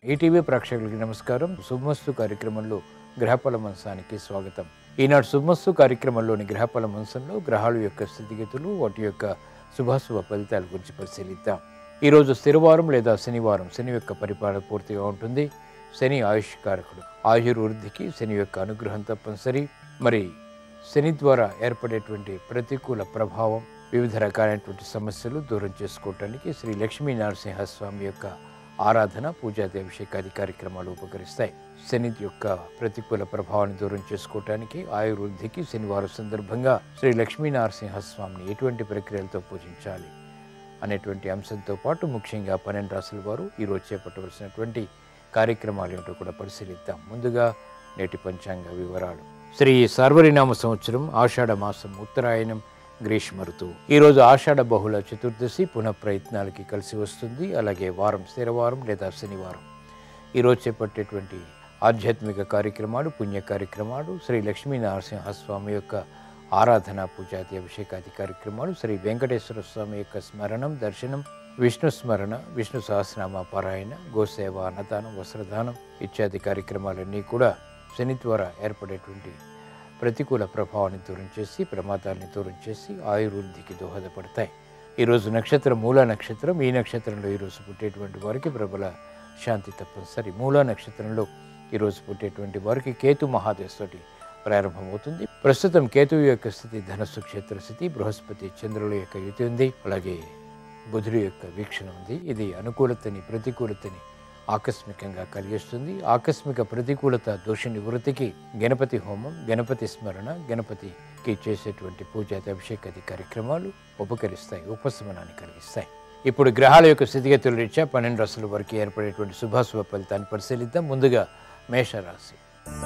ETV ప్రేక్షకులకి నమస్కారం శుభమస్తు కార్యక్రమంలో గ్రహఫల మంచానికి స్వాగతం ఈనాడు శుభమస్తు కార్యక్రమంలోని గ్రహఫల మంచంలో గ్రహాల యొక్క స్థితిగతులు వాటి యొక్క శుభాశుభ ఫలితాల గురించి పరిశీలిద్దాం ఈరోజు స్థిరవారం లేదా శనివారం శని యొక్క పరిపాలన పూర్తిగా ఉంటుంది శని ఆయుష్కారకుడు ఆయుర్వృద్ధికి శని యొక్క అనుగ్రహం తప్పనిసరి మరి శని ద్వారా ఏర్పడేటువంటి ప్రతికూల ప్రభావం వివిధ రకాలైనటువంటి సమస్యలు దూరం చేసుకోవటానికి శ్రీ లక్ష్మీ నరసింహస్వామి యొక్క ఆరాధన పూజాది అభిషేకాది కార్యక్రమాలు ఉపకరిస్తాయి శని యొక్క ప్రతికూల ప్రభావాన్ని దూరం చేసుకోవటానికి ఆయుర్వృద్ధికి శనివారం సందర్భంగా శ్రీ లక్ష్మీ నరసింహస్వామిని ఎటువంటి ప్రక్రియలతో పూజించాలి అనేటువంటి అంశంతో పాటు ముఖ్యంగా పన్నెండు రాసుల వారు ఈరోజు చేపట్టవలసినటువంటి కార్యక్రమాలు ఏమిటో కూడా పరిశీలిద్దాం ముందుగా నేటి పంచాంగ వివరాలు శ్రీ సార్వరినామ సంవత్సరం ఆషాఢ మాసం ఉత్తరాయణం గ్రీష్మ ఋతువు ఈరోజు ఆషాఢ బహుళ చతుర్దశి పునః ప్రయత్నాలకి కలిసి వస్తుంది అలాగే వారం స్థిరవారం లేదా శనివారం ఈరోజు చేపట్టేటువంటి ఆధ్యాత్మిక కార్యక్రమాలు పుణ్య కార్యక్రమాలు శ్రీ లక్ష్మీ నరసింహస్వామి యొక్క ఆరాధన పూజాది అభిషేకాది కార్యక్రమాలు శ్రీ వెంకటేశ్వర స్వామి యొక్క స్మరణం దర్శనం విష్ణు స్మరణ విష్ణు సహస్రనామ పారాయణ గోసేవ అన్నదానం వస్త్రదానం ఇత్యాది కార్యక్రమాలన్నీ కూడా శని ద్వారా ఏర్పడేటువంటి ప్రతికూల ప్రభావాన్ని దూరం చేసి ప్రమాదాన్ని దూరం చేసి ఆయుర్వృద్ధికి దోహదపడతాయి ఈరోజు నక్షత్రం మూలా నక్షత్రం ఈ నక్షత్రంలో ఈరోజు పుట్టేటువంటి వారికి ప్రబల శాంతి తప్పనిసరి మూలా నక్షత్రంలో ఈరోజు పుట్టేటువంటి వారికి కేతు మహాదశతోటి ప్రారంభమవుతుంది ప్రస్తుతం కేతువు యొక్క స్థితి ధనస్సు క్షేత్ర స్థితి బృహస్పతి చంద్రుల యొక్క యుతి ఉంది అలాగే బుధుడి యొక్క వీక్షణ ఉంది ఇది అనుకూలతని ప్రతికూలతని ఆకస్మికంగా కలిగిస్తుంది ఆకస్మిక ప్రతికూలత దోష నివృత్తికి గణపతి హోమం గణపతి స్మరణ గణపతికి చేసేటువంటి పూజాది అభిషేకాది కార్యక్రమాలు ఉపకరిస్తాయి ఉపశమనాన్ని కలిగిస్తాయి ఇప్పుడు గ్రహాల యొక్క స్థితిగతుల రీత్యా పన్నెండు రాసుల వరకు ఏర్పడేటువంటి శుభాశుభ ఫలితాన్ని పరిశీలిద్దాం ముందుగా మేషరాశి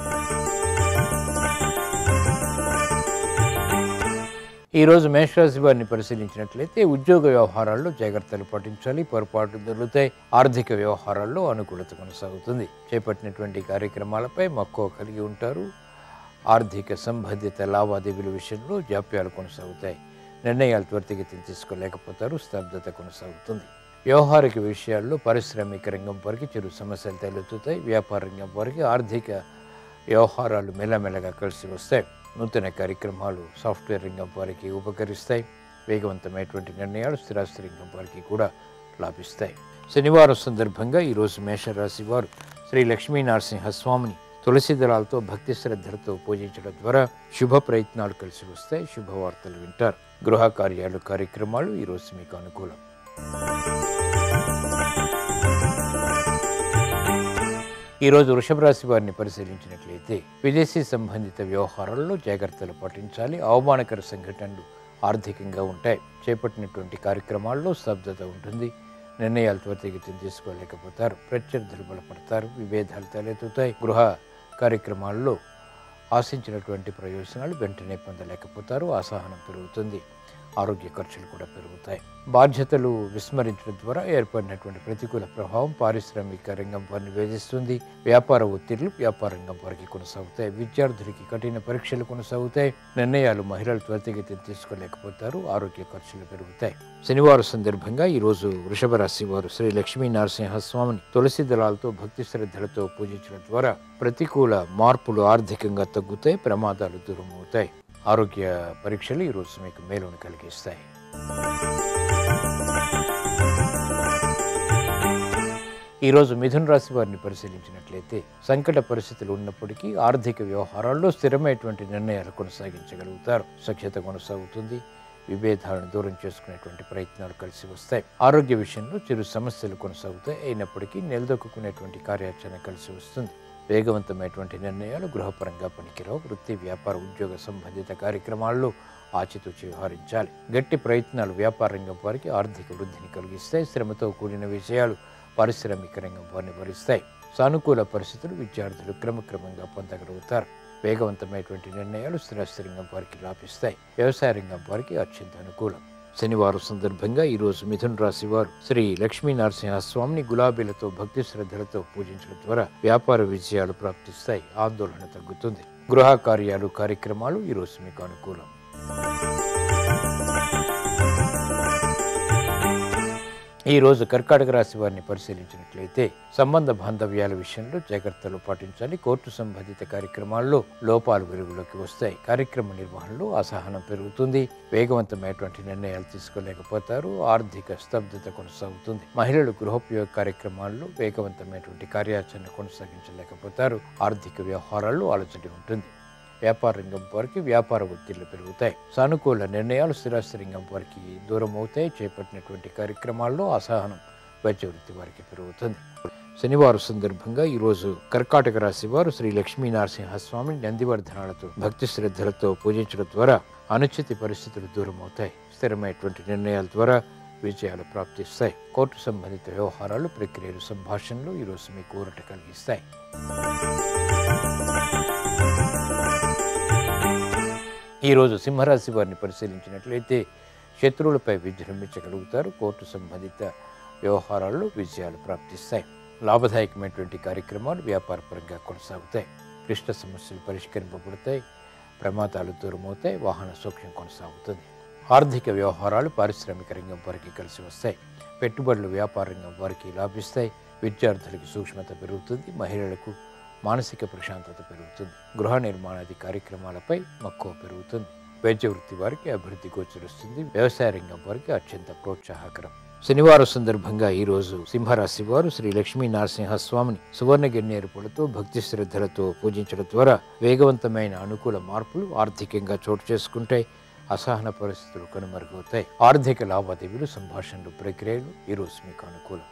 ఈరోజు మేషరాశి వారిని పరిశీలించినట్లయితే ఉద్యోగ వ్యవహారాల్లో జాగ్రత్తలు పాటించాలి పొరపాట్లు దొరుకుతాయి ఆర్థిక వ్యవహారాల్లో అనుకూలత కొనసాగుతుంది చేపట్టినటువంటి కార్యక్రమాలపై మక్కువ కలిగి ఉంటారు ఆర్థిక సంబంధిత లావాదేవీల విషయంలో జాప్యాలు కొనసాగుతాయి నిర్ణయాలు త్వరితగతిని తీసుకోలేకపోతారు స్తబ్దత కొనసాగుతుంది వ్యవహారిక విషయాల్లో పారిశ్రామిక రంగం వారికి చిరు సమస్యలు తలెత్తుతాయి వ్యాపార రంగం వారికి ఆర్థిక వ్యవహారాలు మెల్లమెల్లగా కలిసి వస్తాయి నూతన కార్యక్రమాలు సాఫ్ట్వేర్ రంగం వారికి ఉపకరిస్తాయి వేగవంతమైనటువంటి నిర్ణయాలు స్థిరాస్తి రంగం వారికి కూడా లాభిస్తాయి శనివారం సందర్భంగా ఈరోజు మేషరాశి వారు శ్రీ లక్ష్మీ నరసింహస్వామిని తులసి దళాలతో భక్తి శ్రద్ధలతో పూజించడం ద్వారా శుభ ప్రయత్నాలు కలిసి వస్తాయి శుభవార్తలు వింటారు గృహ కార్యాలు కార్యక్రమాలు ఈరోజు మీకు అనుకూలం ఈరోజు వృషభ రాశి వారిని పరిశీలించినట్లయితే విదేశీ సంబంధిత వ్యవహారాల్లో జాగ్రత్తలు పాటించాలి అవమానకర సంఘటనలు ఆర్థికంగా ఉంటాయి చేపట్టినటువంటి కార్యక్రమాల్లో స్తబ్దత ఉంటుంది నిర్ణయాలు త్వరితగతిని తీసుకోలేకపోతారు ప్రత్యర్థులు బలపడతారు విభేదాలు తలెత్తుతాయి గృహ కార్యక్రమాల్లో ఆశించినటువంటి ప్రయోజనాలు వెంటనే పొందలేకపోతారు అసహనం పెరుగుతుంది ఆరోగ్య ఖర్చులు కూడా పెరుగుతాయి బాధ్యతలు విస్మరించడం ద్వారా ఏర్పడినటువంటి ప్రతికూల ప్రభావం పారిశ్రామిక రంగం వారిని వేధిస్తుంది వ్యాపార ఒత్తిళ్లు వ్యాపార రంగం వారికి కొనసాగుతాయి విద్యార్థులకి కఠిన పరీక్షలు కొనసాగుతాయి నిర్ణయాలు మహిళలు త్వరితగతిని తీసుకోలేకపోతారు ఆరోగ్య ఖర్చులు పెరుగుతాయి శనివారం సందర్భంగా ఈరోజు వృషభ రాశి వారు శ్రీ లక్ష్మీ నరసింహస్వామిని తులసి దళాలతో భక్తి శ్రద్ధలతో పూజించడం ద్వారా ప్రతికూల మార్పులు ఆర్థికంగా తగ్గుతాయి ప్రమాదాలు దూరం అవుతాయి ఆరోగ్య పరీక్షలు ఈరోజు మీకు మేలును కలిగిస్తాయి ఈరోజు మిథున రాశి వారిని పరిశీలించినట్లయితే సంకట పరిస్థితులు ఉన్నప్పటికీ ఆర్థిక వ్యవహారాల్లో స్థిరమైనటువంటి నిర్ణయాలు కొనసాగించగలుగుతారు సఖ్యత కొనసాగుతుంది విభేదాలను దూరం చేసుకునేటువంటి ప్రయత్నాలు కలిసి వస్తాయి ఆరోగ్య విషయంలో చిరు సమస్యలు కొనసాగుతాయి అయినప్పటికీ నిలదొక్కునేటువంటి కార్యాచరణ కలిసి వస్తుంది వేగవంతమైనటువంటి నిర్ణయాలు గృహపరంగా పనికిరావు వృత్తి వ్యాపార ఉద్యోగ సంబంధిత కార్యక్రమాల్లో ఆచితూచి వ్యవహరించాలి గట్టి ప్రయత్నాలు వ్యాపార రంగం వారికి ఆర్థిక వృద్ధిని కలిగిస్తాయి శ్రమతో కూడిన విషయాలు పారిశ్రామిక రంగం వారిని భరిస్తాయి సానుకూల పరిస్థితులు విద్యార్థులు క్రమక్రమంగా పొందగలుగుతారు వేగవంతమైనటువంటి నిర్ణయాలు స్థిరాస్తి రంగం వారికి లాభిస్తాయి వ్యవసాయ రంగం వారికి అత్యంత అనుకూలం శనివారం సందర్భంగా ఈరోజు మిథున రాశి వారు శ్రీ లక్ష్మీ నరసింహస్వామిని గులాబీలతో భక్తి శ్రద్ధలతో పూజించడం ద్వారా వ్యాపార విజయాలు ప్రాప్తిస్తాయి ఆందోళన తగ్గుతుంది గృహ కార్యాలు కార్యక్రమాలు ఈరోజు మీకు అనుకూలం ఈ రోజు కర్కాటక రాశి వారిని పరిశీలించినట్లయితే సంబంధ బాంధవ్యాల విషయంలో జాగ్రత్తలు పాటించాలి కోర్టు సంబంధిత కార్యక్రమాల్లో లోపాలు వెలుగులోకి వస్తాయి కార్యక్రమ నిర్వహణలో అసహనం పెరుగుతుంది వేగవంతమైనటువంటి నిర్ణయాలు తీసుకోలేకపోతారు ఆర్థిక స్తబ్దత కొనసాగుతుంది మహిళలు గృహోపయోగ కార్యక్రమాల్లో వేగవంతమైనటువంటి కార్యాచరణ కొనసాగించలేకపోతారు ఆర్థిక వ్యవహారాల్లో అలజడి ఉంటుంది వ్యాపార రంగం వారికి వ్యాపార ఒత్తిళ్లు పెరుగుతాయి సానుకూల నిర్ణయాలు స్థిరాస్తి రంగం వారికి దూరం అవుతాయి చేపట్టినటువంటి కార్యక్రమాల్లో అసహనం వైద్య వృత్తి వారికి పెరుగుతుంది శనివారం సందర్భంగా ఈరోజు కర్కాటక రాశి వారు శ్రీ లక్ష్మీ నరసింహస్వామిని నందివర్ధనాలతో భక్తి శ్రద్ధలతో పూజించడం ద్వారా అనుచిత పరిస్థితులు దూరం అవుతాయి స్థిరమైనటువంటి నిర్ణయాల ద్వారా విజయాలు ప్రాప్తిస్తాయి కోర్టు సంబంధిత వ్యవహారాలు ప్రక్రియలు సంభాషణలు ఈరోజు మీకు ఊరట కలిగిస్తాయి ఈరోజు సింహరాశి వారిని పరిశీలించినట్లయితే శత్రువులపై విజృంభించగలుగుతారు కోర్టు సంబంధిత వ్యవహారాల్లో విజయాలు ప్రాప్తిస్తాయి లాభదాయకమైనటువంటి కార్యక్రమాలు వ్యాపారపరంగా కొనసాగుతాయి క్లిష్ట సమస్యలు పరిష్కరింపబడతాయి ప్రమాదాలు దూరమవుతాయి వాహన సౌఖ్యం కొనసాగుతుంది ఆర్థిక వ్యవహారాలు పారిశ్రామిక రంగం వారికి కలిసి వస్తాయి పెట్టుబడులు వ్యాపార రంగం వారికి లాభిస్తాయి విద్యార్థులకి సూక్ష్మత పెరుగుతుంది మహిళలకు మానసిక ప్రశాంతత పెరుగుతుంది గృహ నిర్మాణాది కార్యక్రమాలపై మక్కువ పెరుగుతుంది వైద్య వృత్తి వారికి అభివృద్ధి గోచరిస్తుంది వ్యవసాయ రంగం వారికి అత్యంత ప్రోత్సాహకరం శనివారం సందర్భంగా ఈ రోజు సింహరాశి వారు శ్రీ లక్ష్మీ నరసింహస్వామిని సువర్ణ గిన్నెరుపులతో భక్తి శ్రద్ధలతో పూజించడం ద్వారా వేగవంతమైన అనుకూల మార్పులు ఆర్థికంగా చోటు చేసుకుంటాయి అసహన పరిస్థితులు కనుమరుగవుతాయి ఆర్థిక లావాదేవీలు సంభాషణలు ప్రక్రియలు ఈ రోజు మీకు అనుకూలం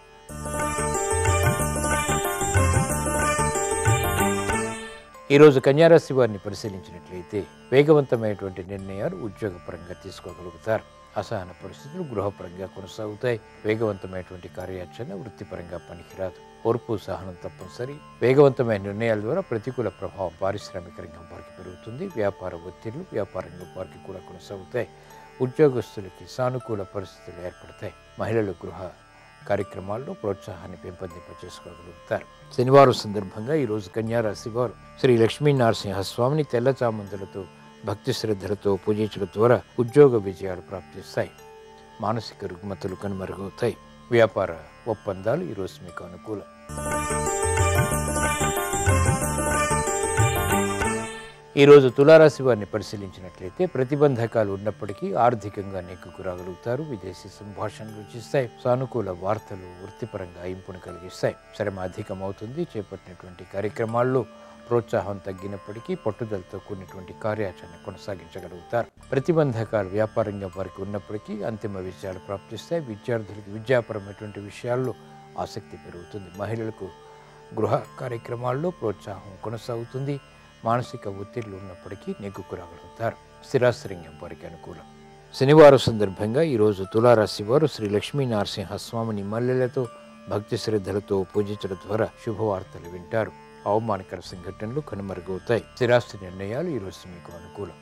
ఈరోజు కన్యారాశి వారిని పరిశీలించినట్లయితే వేగవంతమైనటువంటి నిర్ణయాలు ఉద్యోగపరంగా తీసుకోగలుగుతారు అసహన పరిస్థితులు గృహపరంగా కొనసాగుతాయి వేగవంతమైనటువంటి కార్యాచరణ వృత్తిపరంగా పనికిరాదు ఓర్పు సహనం తప్పనిసరి వేగవంతమైన నిర్ణయాల ద్వారా ప్రతికూల ప్రభావం పారిశ్రామిక రంగం వారికి పెరుగుతుంది వ్యాపార ఒత్తిళ్లు వ్యాపార రంగం వారికి కూడా కొనసాగుతాయి ఉద్యోగస్తులకి సానుకూల పరిస్థితులు ఏర్పడతాయి మహిళలు గృహ కార్యక్రమాల్లో ప్రోత్సాహాన్ని పెంపొందింప చేసుకోగలుగుతారు శనివారం సందర్భంగా ఈరోజు కన్యారాశి వారు శ్రీ లక్ష్మీ నరసింహస్వామిని తెల్ల చామంతులతో భక్తి శ్రద్ధలతో పూజించడం ద్వారా ఉద్యోగ విజయాలు ప్రాప్తిస్తాయి మానసిక రుగ్మతలు కనుమరుగవుతాయి వ్యాపార ఒప్పందాలు ఈరోజు మీకు అనుకూలం ఈరోజు తులారాశి వారిని పరిశీలించినట్లయితే ప్రతిబంధకాలు ఉన్నప్పటికీ ఆర్థికంగా నెగ్గుకు రాగలుగుతారు విదేశీ సంభాషణలు రుచిస్తాయి సానుకూల వార్తలు వృత్తిపరంగా ఇంపును కలిగిస్తాయి శ్రమ అధికమవుతుంది చేపట్టినటువంటి కార్యక్రమాల్లో ప్రోత్సాహం తగ్గినప్పటికీ పట్టుదలతో కూడినటువంటి కార్యాచరణ కొనసాగించగలుగుతారు ప్రతిబంధకాలు వ్యాపారంగా వారికి ఉన్నప్పటికీ అంతిమ విజయాలు ప్రాప్తిస్తాయి విద్యార్థులకు విద్యాపరమైనటువంటి విషయాల్లో ఆసక్తి పెరుగుతుంది మహిళలకు గృహ కార్యక్రమాల్లో ప్రోత్సాహం కొనసాగుతుంది మానసిక ఒత్తిళ్లు ఉన్నప్పటికీ నెగ్గుకు రాగలుగుతారు స్థిరాస్త్రంగం వారికి అనుకూలం శనివారం సందర్భంగా ఈరోజు తులారాశి వారు శ్రీ లక్ష్మీ నరసింహస్వామిని మల్లెలతో భక్తి శ్రద్ధలతో పూజించడం ద్వారా శుభవార్తలు వింటారు అవమానకర సంఘటనలు కనుమరుగవుతాయి స్థిరాస్తి నిర్ణయాలు ఈరోజు మీకు అనుకూలం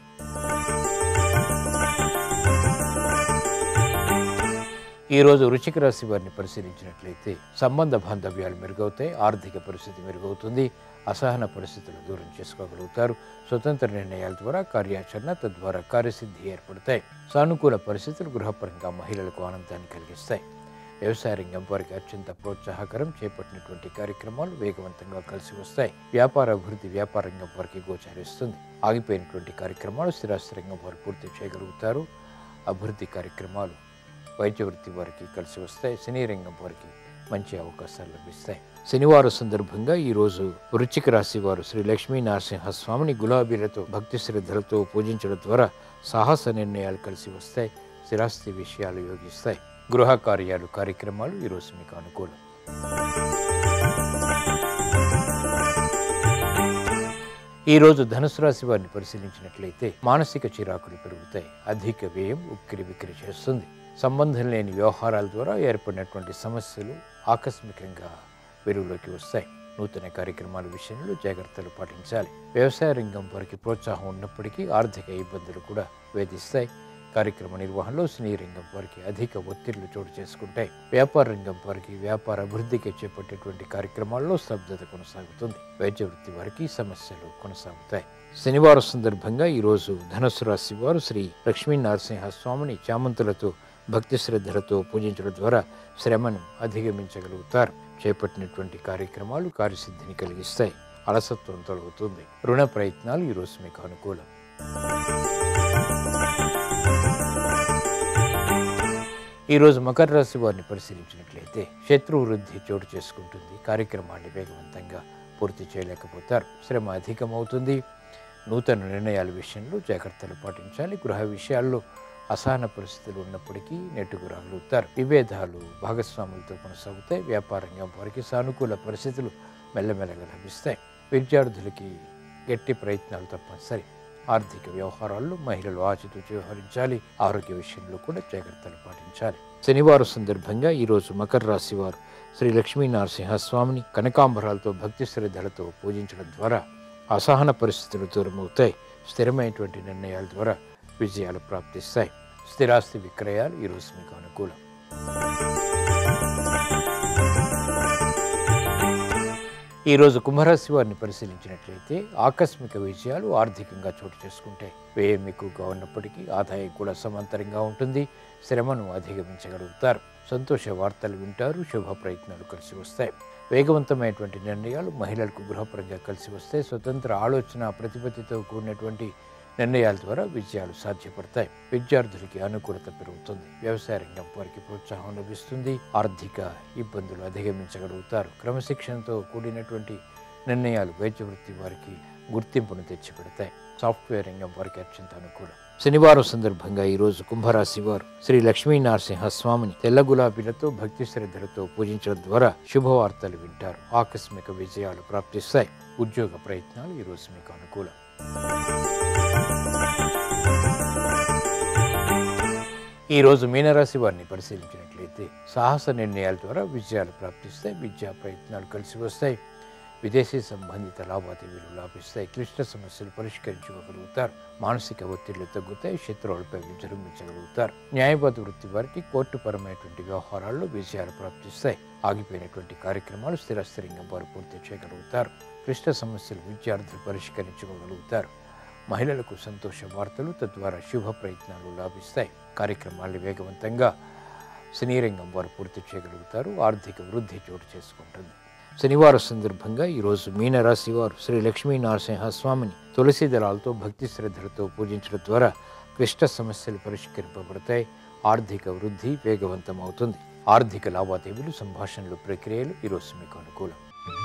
ఈ రోజు వృశ్చిక రాశి వారిని పరిశీలించినట్లయితే సంబంధ బాంధవ్యాలు మెరుగవుతాయి ఆర్థిక పరిస్థితి మెరుగవుతుంది అసహన పరిస్థితులు దూరం చేసుకోగలుగుతారు స్వతంత్ర నిర్ణయాల ద్వారా కార్యాచరణ తద్వారా కార్యసిద్ధి ఏర్పడతాయి సానుకూల పరిస్థితులు గృహపరంగా మహిళలకు ఆనందాన్ని కలిగిస్తాయి వ్యవసాయ రంగం వారికి అత్యంత ప్రోత్సాహకరం చేపట్టినటువంటి కార్యక్రమాలు వేగవంతంగా కలిసి వస్తాయి వ్యాపార అభివృద్ధి వ్యాపార రంగం వారికి గోచరిస్తుంది ఆగిపోయినటువంటి కార్యక్రమాలు స్థిరాస్తి రంగం వారు పూర్తి చేయగలుగుతారు అభివృద్ధి కార్యక్రమాలు వైద్య వృత్తి వారికి కలిసి వస్తాయి సినీ రంగం వారికి మంచి అవకాశాలు లభిస్తాయి శనివారం సందర్భంగా ఈరోజు వృశ్చిక రాశి వారు శ్రీ లక్ష్మీ నరసింహస్వామిని గులాబీలతో భక్తి శ్రద్ధలతో పూజించడం ద్వారా సాహస నిర్ణయాలు కలిసి వస్తాయి స్థిరాస్తి విషయాలు యోగిస్తాయి గృహ కార్యాలు కార్యక్రమాలు ఈరోజు మీకు అనుకూలం ఈ రోజు ధనుసు రాశి వారిని పరిశీలించినట్లయితే మానసిక చిరాకులు పెరుగుతాయి అధిక వ్యయం ఉక్కిరి బిక్కిరి చేస్తుంది సంబంధం లేని వ్యవహారాల ద్వారా ఏర్పడినటువంటి సమస్యలు ఆకస్మికంగా వెలుగులోకి వస్తాయి నూతన కార్యక్రమాల విషయంలో జాగ్రత్తలు పాటించాలి వ్యవసాయ రంగం వారికి ప్రోత్సాహం ఉన్నప్పటికీ ఆర్థిక ఇబ్బందులు కూడా వేధిస్తాయి కార్యక్రమ నిర్వహణలో సినీ రంగం వారికి అధిక ఒత్తిళ్లు చోటు చేసుకుంటాయి వ్యాపార రంగం వారికి వ్యాపార అభివృద్ధికి చేపట్టేటువంటి కార్యక్రమాల్లో స్తబ్దత కొనసాగుతుంది వైద్య వృత్తి వారికి సమస్యలు కొనసాగుతాయి శనివారం సందర్భంగా ఈరోజు ధనుసు రాశి వారు శ్రీ లక్ష్మీ నరసింహ స్వామిని చామంతులతో భక్తి శ్రద్ధలతో పూజించడం ద్వారా శ్రమను అధిగమించగలుగుతారు చేపట్టినటువంటి కార్యక్రమాలు కార్యసిద్ధిని కలిగిస్తాయి అలసత్వం తొలగుతుంది రుణ ప్రయత్నాలు ఈరోజు మీకు అనుకూలం ఈరోజు మకర రాశి వారిని పరిశీలించినట్లయితే శత్రు వృద్ధి చోటు చేసుకుంటుంది కార్యక్రమాన్ని వేగవంతంగా పూర్తి చేయలేకపోతారు శ్రమ అధికమవుతుంది నూతన నిర్ణయాల విషయంలో జాగ్రత్తలు పాటించాలి గృహ విషయాల్లో అసహన పరిస్థితులు ఉన్నప్పటికీ నెట్టుకు రాగలుగుతారు విభేదాలు భాగస్వాములతో కొనసాగుతాయి వ్యాపార రంగం వారికి సానుకూల పరిస్థితులు మెల్లమెల్లగా లభిస్తాయి విద్యార్థులకి గట్టి ప్రయత్నాలు తప్పనిసరి ఆర్థిక వ్యవహారాల్లో మహిళలు ఆచితూచి వ్యవహరించాలి ఆరోగ్య విషయంలో కూడా జాగ్రత్తలు పాటించాలి శనివారం సందర్భంగా ఈరోజు మకర రాశి వారు శ్రీ లక్ష్మీ నరసింహస్వామిని కనకాంబరాలతో భక్తి శ్రద్ధలతో పూజించడం ద్వారా అసహన పరిస్థితులు దూరమవుతాయి స్థిరమైనటువంటి నిర్ణయాల ద్వారా విజయాలు ప్రాప్తిస్తాయి స్థిరాస్తి విక్రయాలు ఈరోజు మీకు అనుకూలం ఈరోజు కుంభరాశి వారిని పరిశీలించినట్లయితే ఆకస్మిక విజయాలు ఆర్థికంగా చోటు చేసుకుంటాయి వ్యయం ఎక్కువగా ఉన్నప్పటికీ ఆదాయం కూడా సమాంతరంగా ఉంటుంది శ్రమను అధిగమించగలుగుతారు సంతోష వార్తలు వింటారు శుభ ప్రయత్నాలు కలిసి వస్తాయి వేగవంతమైనటువంటి నిర్ణయాలు మహిళలకు గృహపరంగా కలిసి వస్తాయి స్వతంత్ర ఆలోచన ప్రతిపత్తితో కూడినటువంటి నిర్ణయాల ద్వారా విజయాలు సాధ్యపడతాయి విద్యార్థులకి అనుకూలత పెరుగుతుంది వ్యవసాయ రంగం వారికి ప్రోత్సాహం లభిస్తుంది ఆర్థిక ఇబ్బందులు అధిగమించగలుగుతారు క్రమశిక్షణతో కూడినటువంటి నిర్ణయాలు వైద్య వృత్తి వారికి గుర్తింపును తెచ్చిపెడతాయి సాఫ్ట్వేర్ రంగం వారికి అత్యంత అనుకూలం శనివారం సందర్భంగా ఈరోజు కుంభరాశి వారు శ్రీ లక్ష్మీ నరసింహ స్వామిని తెల్ల గులాబీలతో భక్తి శ్రద్ధలతో పూజించడం ద్వారా శుభవార్తలు వింటారు ఆకస్మిక విజయాలు ప్రాప్తిస్తాయి ఉద్యోగ ప్రయత్నాలు ఈరోజు మీకు అనుకూలం ఈ రోజు మీనరాశి వారిని పరిశీలించినట్లయితే సాహస నిర్ణయాల ద్వారా విజయాలు ప్రాప్తిస్తాయి విద్యా ప్రయత్నాలు కలిసి వస్తాయి విదేశీ సంబంధిత లావాదేవీలు లాభిస్తాయి క్లిష్ట సమస్యలు పరిష్కరించుకోగలుగుతారు మానసిక ఒత్తిళ్లు తగ్గుతాయి శత్రువులపై విజృంభించగలుగుతారు న్యాయవాద వృత్తి వారికి కోర్టుపరమైనటువంటి వ్యవహారాల్లో విజయాలు ప్రాప్తిస్తాయి ఆగిపోయినటువంటి కార్యక్రమాలు స్థిరస్థిరంగా వారు పూర్తి చేయగలుగుతారు క్లిష్ట సమస్యలు విద్యార్థులు పరిష్కరించుకోగలుగుతారు మహిళలకు సంతోష వార్తలు తద్వారా శుభ ప్రయత్నాలు లాభిస్తాయి కార్యక్రమాల్ని వేగవంతంగా సినీ రంగం వారు పూర్తి చేయగలుగుతారు ఆర్థిక వృద్ధి చోటు చేసుకుంటుంది శనివారం సందర్భంగా ఈరోజు మీనరాశి వారు శ్రీ లక్ష్మీ నరసింహ స్వామిని తులసి దళాలతో భక్తి శ్రద్ధలతో పూజించడం ద్వారా క్లిష్ట సమస్యలు పరిష్కరింపబడతాయి ఆర్థిక వృద్ధి వేగవంతం అవుతుంది ఆర్థిక లావాదేవీలు సంభాషణలు ప్రక్రియలు ఈరోజు మీకు అనుకూలం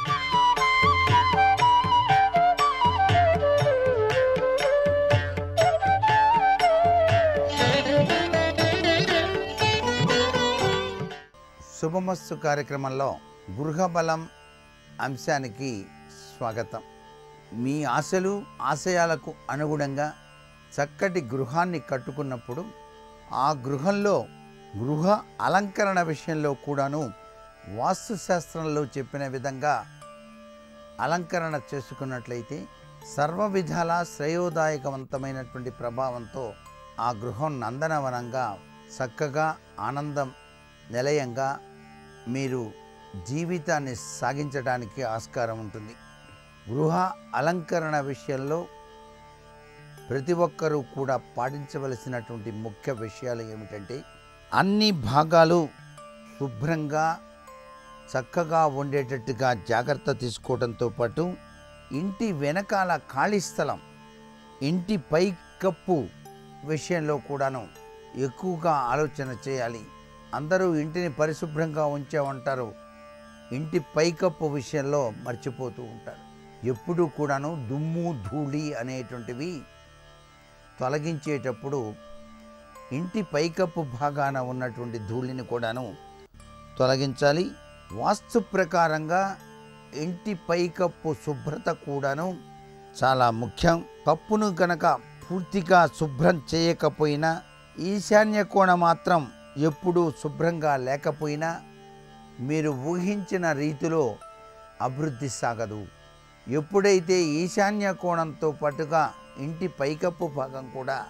శుభమస్తు కార్యక్రమంలో గృహబలం అంశానికి స్వాగతం మీ ఆశలు ఆశయాలకు అనుగుణంగా చక్కటి గృహాన్ని కట్టుకున్నప్పుడు ఆ గృహంలో గృహ అలంకరణ విషయంలో కూడాను వాస్తుశాస్త్రంలో చెప్పిన విధంగా అలంకరణ చేసుకున్నట్లయితే సర్వ విధాల శ్రేయోదాయకవంతమైనటువంటి ప్రభావంతో ఆ గృహం నందనవనంగా చక్కగా ఆనందం నిలయంగా మీరు జీవితాన్ని సాగించడానికి ఆస్కారం ఉంటుంది గృహ అలంకరణ విషయంలో ప్రతి ఒక్కరూ కూడా పాటించవలసినటువంటి ముఖ్య విషయాలు ఏమిటంటే అన్ని భాగాలు శుభ్రంగా చక్కగా ఉండేటట్టుగా జాగ్రత్త తీసుకోవడంతో పాటు ఇంటి వెనకాల ఖాళీ స్థలం ఇంటి పై కప్పు విషయంలో కూడాను ఎక్కువగా ఆలోచన చేయాలి అందరూ ఇంటిని పరిశుభ్రంగా ఉంచామంటారు ఇంటి పైకప్పు విషయంలో మర్చిపోతూ ఉంటారు ఎప్పుడూ కూడాను దుమ్ము ధూళి అనేటువంటివి తొలగించేటప్పుడు ఇంటి పైకప్పు భాగాన ఉన్నటువంటి ధూళిని కూడాను తొలగించాలి వాస్తు ప్రకారంగా ఇంటి పైకప్పు శుభ్రత కూడాను చాలా ముఖ్యం కప్పును గనక పూర్తిగా శుభ్రం చేయకపోయినా ఈశాన్య కోణ మాత్రం ఎప్పుడూ శుభ్రంగా లేకపోయినా మీరు ఊహించిన రీతిలో అభివృద్ధి సాగదు ఎప్పుడైతే ఈశాన్య కోణంతో పాటుగా ఇంటి పైకప్పు భాగం కూడా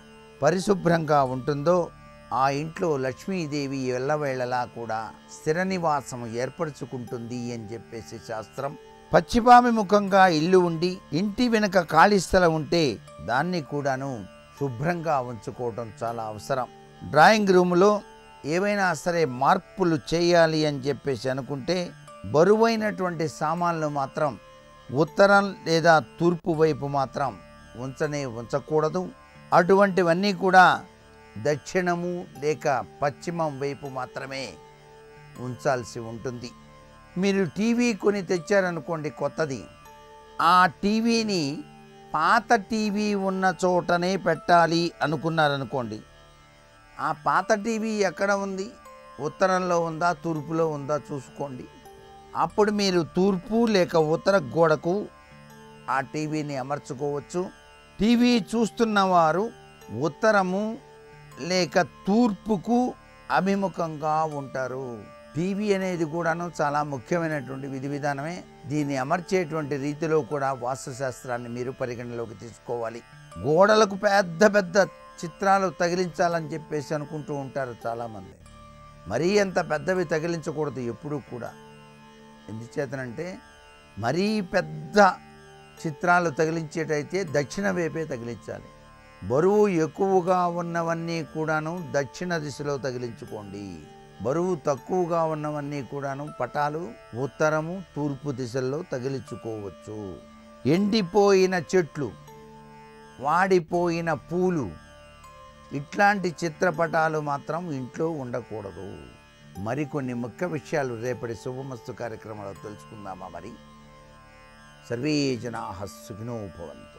పరిశుభ్రంగా ఉంటుందో ఆ ఇంట్లో లక్ష్మీదేవి ఎల్లవేళలా కూడా స్థిర నివాసం ఏర్పరచుకుంటుంది అని చెప్పేసి శాస్త్రం పశ్చిమాభిముఖంగా ఇల్లు ఉండి ఇంటి వెనుక ఖాళీ స్థలం ఉంటే దాన్ని కూడాను శుభ్రంగా ఉంచుకోవడం చాలా అవసరం డ్రాయింగ్ రూములో ఏవైనా సరే మార్పులు చేయాలి అని చెప్పేసి అనుకుంటే బరువైనటువంటి సామాన్లు మాత్రం ఉత్తరం లేదా తూర్పు వైపు మాత్రం ఉంచనే ఉంచకూడదు అటువంటివన్నీ కూడా దక్షిణము లేక పశ్చిమం వైపు మాత్రమే ఉంచాల్సి ఉంటుంది మీరు టీవీ కొని తెచ్చారనుకోండి కొత్తది ఆ టీవీని పాత టీవీ ఉన్న చోటనే పెట్టాలి అనుకున్నారనుకోండి ఆ పాత టీవీ ఎక్కడ ఉంది ఉత్తరంలో ఉందా తూర్పులో ఉందా చూసుకోండి అప్పుడు మీరు తూర్పు లేక ఉత్తర గోడకు ఆ టీవీని అమర్చుకోవచ్చు టీవీ చూస్తున్నవారు ఉత్తరము లేక తూర్పుకు అభిముఖంగా ఉంటారు టీవీ అనేది కూడాను చాలా ముఖ్యమైనటువంటి విధి విధానమే దీన్ని అమర్చేటువంటి రీతిలో కూడా వాస్తుశాస్త్రాన్ని మీరు పరిగణలోకి తీసుకోవాలి గోడలకు పెద్ద పెద్ద చిత్రాలు తగిలించాలని చెప్పేసి అనుకుంటూ ఉంటారు చాలామంది మరీ అంత పెద్దవి తగిలించకూడదు ఎప్పుడూ కూడా ఎందుచేతనంటే మరీ పెద్ద చిత్రాలు తగిలించేటైతే దక్షిణ వైపే తగిలించాలి బరువు ఎక్కువగా ఉన్నవన్నీ కూడాను దక్షిణ దిశలో తగిలించుకోండి బరువు తక్కువగా ఉన్నవన్నీ కూడాను పటాలు ఉత్తరము తూర్పు దిశల్లో తగిలించుకోవచ్చు ఎండిపోయిన చెట్లు వాడిపోయిన పూలు ఇట్లాంటి చిత్రపటాలు మాత్రం ఇంట్లో ఉండకూడదు మరికొన్ని ముఖ్య విషయాలు రేపటి శుభమస్తు కార్యక్రమంలో తెలుసుకుందామా మరి సర్వే జనా సుఖినో భవంతు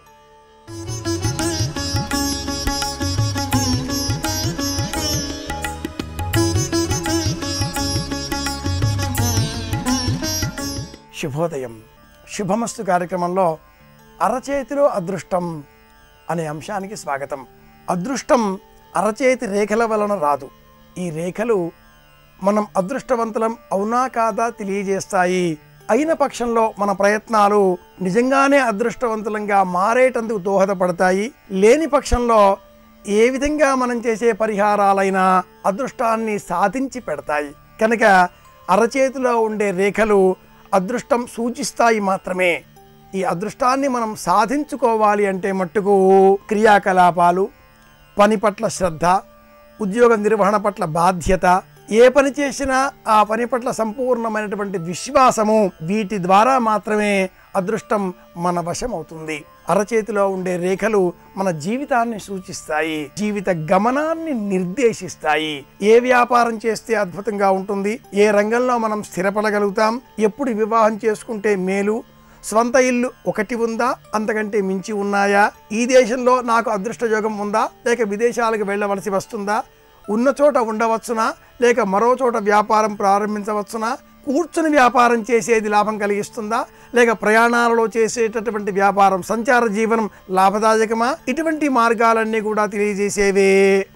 శుభోదయం శుభమస్తు కార్యక్రమంలో అరచేతిలో అదృష్టం అనే అంశానికి స్వాగతం అదృష్టం అరచేతి రేఖల వలన రాదు ఈ రేఖలు మనం అదృష్టవంతులం అవునా కాదా తెలియజేస్తాయి అయిన పక్షంలో మన ప్రయత్నాలు నిజంగానే అదృష్టవంతులంగా మారేటందుకు దోహదపడతాయి లేని పక్షంలో ఏ విధంగా మనం చేసే పరిహారాలైనా అదృష్టాన్ని సాధించి పెడతాయి కనుక అరచేతిలో ఉండే రేఖలు అదృష్టం సూచిస్తాయి మాత్రమే ఈ అదృష్టాన్ని మనం సాధించుకోవాలి అంటే మట్టుకు క్రియాకలాపాలు పని పట్ల శ్రద్ధ ఉద్యోగ నిర్వహణ పట్ల బాధ్యత ఏ పని చేసినా ఆ పని పట్ల సంపూర్ణమైనటువంటి విశ్వాసము వీటి ద్వారా మాత్రమే అదృష్టం మన వశం అవుతుంది అరచేతిలో ఉండే రేఖలు మన జీవితాన్ని సూచిస్తాయి జీవిత గమనాన్ని నిర్దేశిస్తాయి ఏ వ్యాపారం చేస్తే అద్భుతంగా ఉంటుంది ఏ రంగంలో మనం స్థిరపడగలుగుతాం ఎప్పుడు వివాహం చేసుకుంటే మేలు స్వంత ఇల్లు ఒకటి ఉందా అంతకంటే మించి ఉన్నాయా ఈ దేశంలో నాకు అదృష్ట యోగం ఉందా లేక విదేశాలకు వెళ్ళవలసి వస్తుందా ఉన్న చోట ఉండవచ్చునా లేక మరో చోట వ్యాపారం ప్రారంభించవచ్చునా కూర్చుని వ్యాపారం చేసేది లాభం కలిగిస్తుందా లేక ప్రయాణాలలో చేసేటటువంటి వ్యాపారం సంచార జీవనం లాభదాయకమా ఇటువంటి మార్గాలన్నీ కూడా తెలియజేసేవే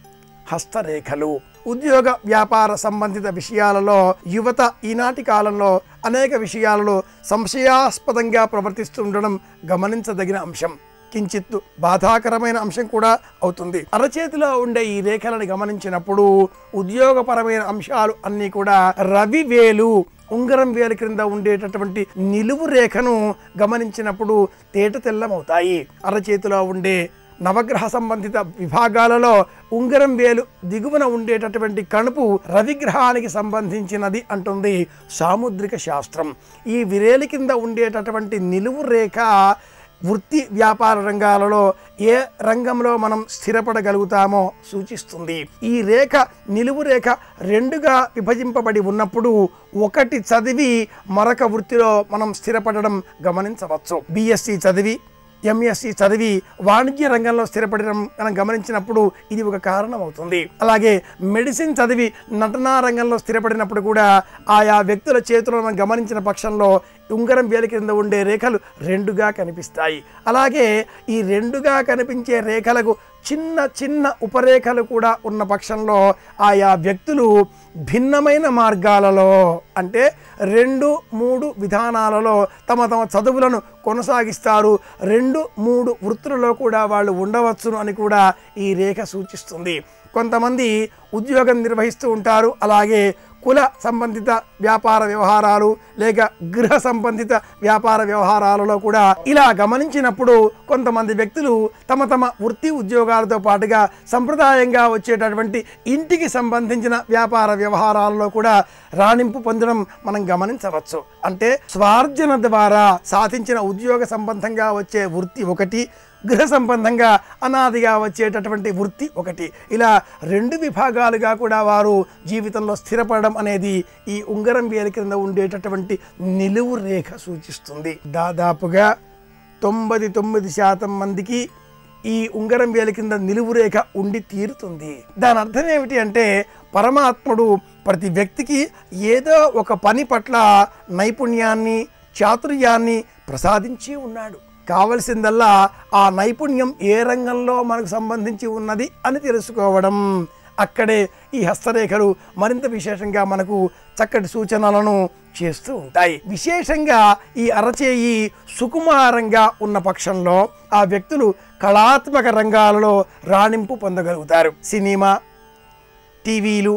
హస్తరేఖలు ఉద్యోగ వ్యాపార సంబంధిత విషయాలలో యువత ఈనాటి కాలంలో అనేక విషయాలలో సంశయాస్పదంగా ప్రవర్తిస్తుండడం గమనించదగిన అంశం కించిత్తు బాధాకరమైన అంశం కూడా అవుతుంది అరచేతిలో ఉండే ఈ రేఖలను గమనించినప్పుడు ఉద్యోగపరమైన అంశాలు అన్నీ కూడా రవి వేలు ఉంగరం వేలు క్రింద ఉండేటటువంటి నిలువు రేఖను గమనించినప్పుడు తేట తెల్లమవుతాయి అరచేతిలో ఉండే నవగ్రహ సంబంధిత విభాగాలలో ఉంగరం వేలు దిగువన ఉండేటటువంటి కణుపు రవిగ్రహానికి సంబంధించినది అంటుంది సాముద్రిక శాస్త్రం ఈ విరేలి కింద ఉండేటటువంటి నిలువు రేఖ వృత్తి వ్యాపార రంగాలలో ఏ రంగంలో మనం స్థిరపడగలుగుతామో సూచిస్తుంది ఈ రేఖ నిలువు రేఖ రెండుగా విభజింపబడి ఉన్నప్పుడు ఒకటి చదివి మరొక వృత్తిలో మనం స్థిరపడడం గమనించవచ్చు బిఎస్సి చదివి ఎంఎస్సి చదివి వాణిజ్య రంగంలో స్థిరపడడం మనం గమనించినప్పుడు ఇది ఒక కారణం అవుతుంది అలాగే మెడిసిన్ చదివి నటనా రంగంలో స్థిరపడినప్పుడు కూడా ఆయా వ్యక్తుల చేతులను మనం గమనించిన పక్షంలో ఉంగరం వేలి కింద ఉండే రేఖలు రెండుగా కనిపిస్తాయి అలాగే ఈ రెండుగా కనిపించే రేఖలకు చిన్న చిన్న ఉపరేఖలు కూడా ఉన్న పక్షంలో ఆయా వ్యక్తులు భిన్నమైన మార్గాలలో అంటే రెండు మూడు విధానాలలో తమ తమ చదువులను కొనసాగిస్తారు రెండు మూడు వృత్తులలో కూడా వాళ్ళు ఉండవచ్చును అని కూడా ఈ రేఖ సూచిస్తుంది కొంతమంది ఉద్యోగం నిర్వహిస్తూ ఉంటారు అలాగే కుల సంబంధిత వ్యాపార వ్యవహారాలు లేక గృహ సంబంధిత వ్యాపార వ్యవహారాలలో కూడా ఇలా గమనించినప్పుడు కొంతమంది వ్యక్తులు తమ తమ వృత్తి ఉద్యోగాలతో పాటుగా సంప్రదాయంగా వచ్చేటటువంటి ఇంటికి సంబంధించిన వ్యాపార వ్యవహారాలలో కూడా రాణింపు పొందడం మనం గమనించవచ్చు అంటే స్వార్జన ద్వారా సాధించిన ఉద్యోగ సంబంధంగా వచ్చే వృత్తి ఒకటి గృహ సంబంధంగా అనాదిగా వచ్చేటటువంటి వృత్తి ఒకటి ఇలా రెండు విభాగాలుగా కూడా వారు జీవితంలో స్థిరపడడం అనేది ఈ ఉంగరం వేలి క్రింద ఉండేటటువంటి నిలువు రేఖ సూచిస్తుంది దాదాపుగా తొంభై తొమ్మిది శాతం మందికి ఈ ఉంగరం వేలి కింద నిలువు రేఖ ఉండి తీరుతుంది దాని అర్థం ఏమిటి అంటే పరమాత్ముడు ప్రతి వ్యక్తికి ఏదో ఒక పని పట్ల నైపుణ్యాన్ని చాతుర్యాన్ని ప్రసాదించి ఉన్నాడు కావలసిందల్లా ఆ నైపుణ్యం ఏ రంగంలో మనకు సంబంధించి ఉన్నది అని తెలుసుకోవడం అక్కడే ఈ హస్తరేఖలు మరింత విశేషంగా మనకు చక్కటి సూచనలను చేస్తూ ఉంటాయి విశేషంగా ఈ అరచేయి సుకుమారంగా ఉన్న పక్షంలో ఆ వ్యక్తులు కళాత్మక రంగాలలో రాణింపు పొందగలుగుతారు సినిమా టీవీలు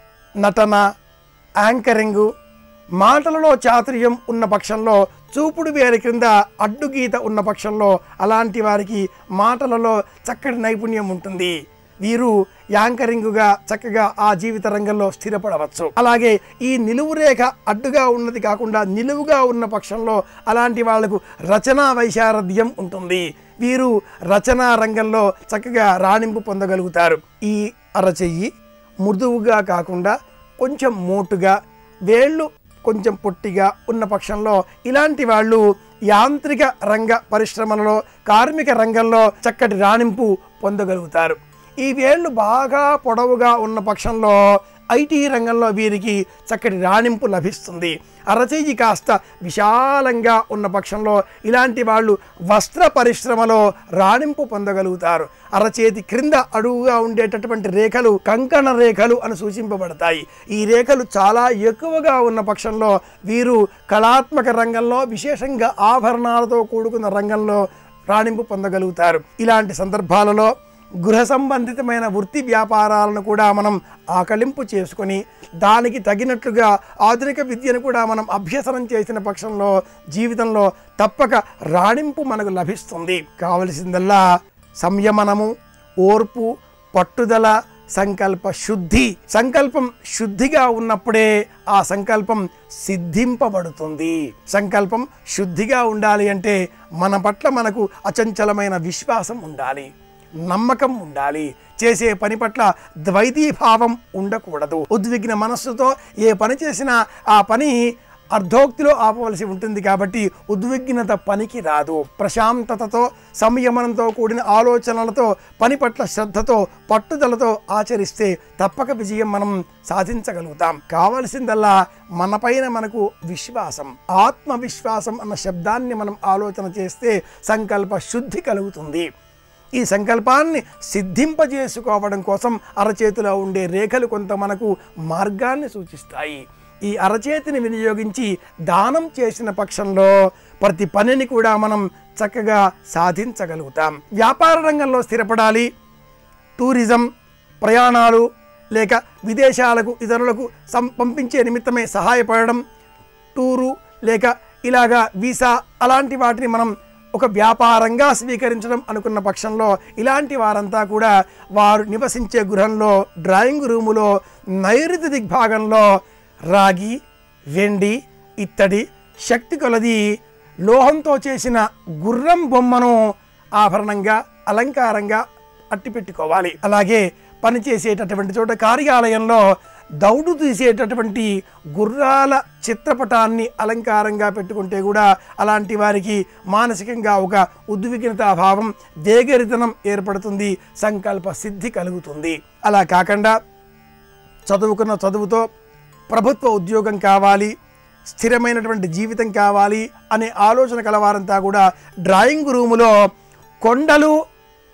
నటన యాంకరింగు మాటలలో చాతుర్యం ఉన్న పక్షంలో చూపుడు వేల క్రింద అడ్డుగీత ఉన్న పక్షంలో అలాంటి వారికి మాటలలో చక్కటి నైపుణ్యం ఉంటుంది వీరు యాంకరింగుగా చక్కగా ఆ జీవిత రంగంలో స్థిరపడవచ్చు అలాగే ఈ నిలువు రేఖ అడ్డుగా ఉన్నది కాకుండా నిలువుగా ఉన్న పక్షంలో అలాంటి వాళ్లకు రచనా వైశారథ్యం ఉంటుంది వీరు రచనా రంగంలో చక్కగా రాణింపు పొందగలుగుతారు ఈ అరచెయ్యి మృదువుగా కాకుండా కొంచెం మోటుగా వేళ్ళు కొంచెం పొట్టిగా ఉన్న పక్షంలో ఇలాంటి వాళ్ళు యాంత్రిక రంగ పరిశ్రమలలో కార్మిక రంగంలో చక్కటి రాణింపు పొందగలుగుతారు ఈ వేళ్ళు బాగా పొడవుగా ఉన్న పక్షంలో ఐటీ రంగంలో వీరికి చక్కటి రాణింపు లభిస్తుంది అరచేయి కాస్త విశాలంగా ఉన్న పక్షంలో ఇలాంటి వాళ్ళు వస్త్ర పరిశ్రమలో రాణింపు పొందగలుగుతారు అరచేతి క్రింద అడుగుగా ఉండేటటువంటి రేఖలు కంకణ రేఖలు అని సూచింపబడతాయి ఈ రేఖలు చాలా ఎక్కువగా ఉన్న పక్షంలో వీరు కళాత్మక రంగంలో విశేషంగా ఆభరణాలతో కూడుకున్న రంగంలో రాణింపు పొందగలుగుతారు ఇలాంటి సందర్భాలలో గృహ సంబంధితమైన వృత్తి వ్యాపారాలను కూడా మనం ఆకలింపు చేసుకొని దానికి తగినట్లుగా ఆధునిక విద్యను కూడా మనం అభ్యసనం చేసిన పక్షంలో జీవితంలో తప్పక రాణింపు మనకు లభిస్తుంది కావలసిందల్లా సంయమనము ఓర్పు పట్టుదల సంకల్ప శుద్ధి సంకల్పం శుద్ధిగా ఉన్నప్పుడే ఆ సంకల్పం సిద్ధింపబడుతుంది సంకల్పం శుద్ధిగా ఉండాలి అంటే మన పట్ల మనకు అచంచలమైన విశ్వాసం ఉండాలి నమ్మకం ఉండాలి చేసే పని పట్ల ద్వైతీభావం ఉండకూడదు ఉద్విగ్న మనస్సుతో ఏ పని చేసినా ఆ పని అర్ధోక్తిలో ఆపవలసి ఉంటుంది కాబట్టి ఉద్విగ్నత పనికి రాదు ప్రశాంతతతో సంయమనంతో కూడిన ఆలోచనలతో పని పట్ల శ్రద్ధతో పట్టుదలతో ఆచరిస్తే తప్పక విజయం మనం సాధించగలుగుతాం కావలసిందల్లా మనపైన మనకు విశ్వాసం ఆత్మవిశ్వాసం అన్న శబ్దాన్ని మనం ఆలోచన చేస్తే సంకల్ప శుద్ధి కలుగుతుంది ఈ సంకల్పాన్ని సిద్ధింపజేసుకోవడం కోసం అరచేతిలో ఉండే రేఖలు కొంత మనకు మార్గాన్ని సూచిస్తాయి ఈ అరచేతిని వినియోగించి దానం చేసిన పక్షంలో ప్రతి పనిని కూడా మనం చక్కగా సాధించగలుగుతాం వ్యాపార రంగంలో స్థిరపడాలి టూరిజం ప్రయాణాలు లేక విదేశాలకు ఇతరులకు సం పంపించే నిమిత్తమే సహాయపడడం టూరు లేక ఇలాగా వీసా అలాంటి వాటిని మనం ఒక వ్యాపారంగా స్వీకరించడం అనుకున్న పక్షంలో ఇలాంటి వారంతా కూడా వారు నివసించే గృహంలో డ్రాయింగ్ రూములో నైరుతి దిగ్భాగంలో రాగి వెండి ఇత్తడి శక్తి కొలది లోహంతో చేసిన గుర్రం బొమ్మను ఆభరణంగా అలంకారంగా అట్టిపెట్టుకోవాలి అలాగే పనిచేసేటటువంటి చోట కార్యాలయంలో దౌడు తీసేటటువంటి గుర్రాల చిత్రపటాన్ని అలంకారంగా పెట్టుకుంటే కూడా అలాంటి వారికి మానసికంగా ఒక ఉద్విగ్నతాభావం వేగరితనం ఏర్పడుతుంది సంకల్ప సిద్ధి కలుగుతుంది అలా కాకుండా చదువుకున్న చదువుతో ప్రభుత్వ ఉద్యోగం కావాలి స్థిరమైనటువంటి జీవితం కావాలి అనే ఆలోచన కలవారంతా కూడా డ్రాయింగ్ రూములో కొండలు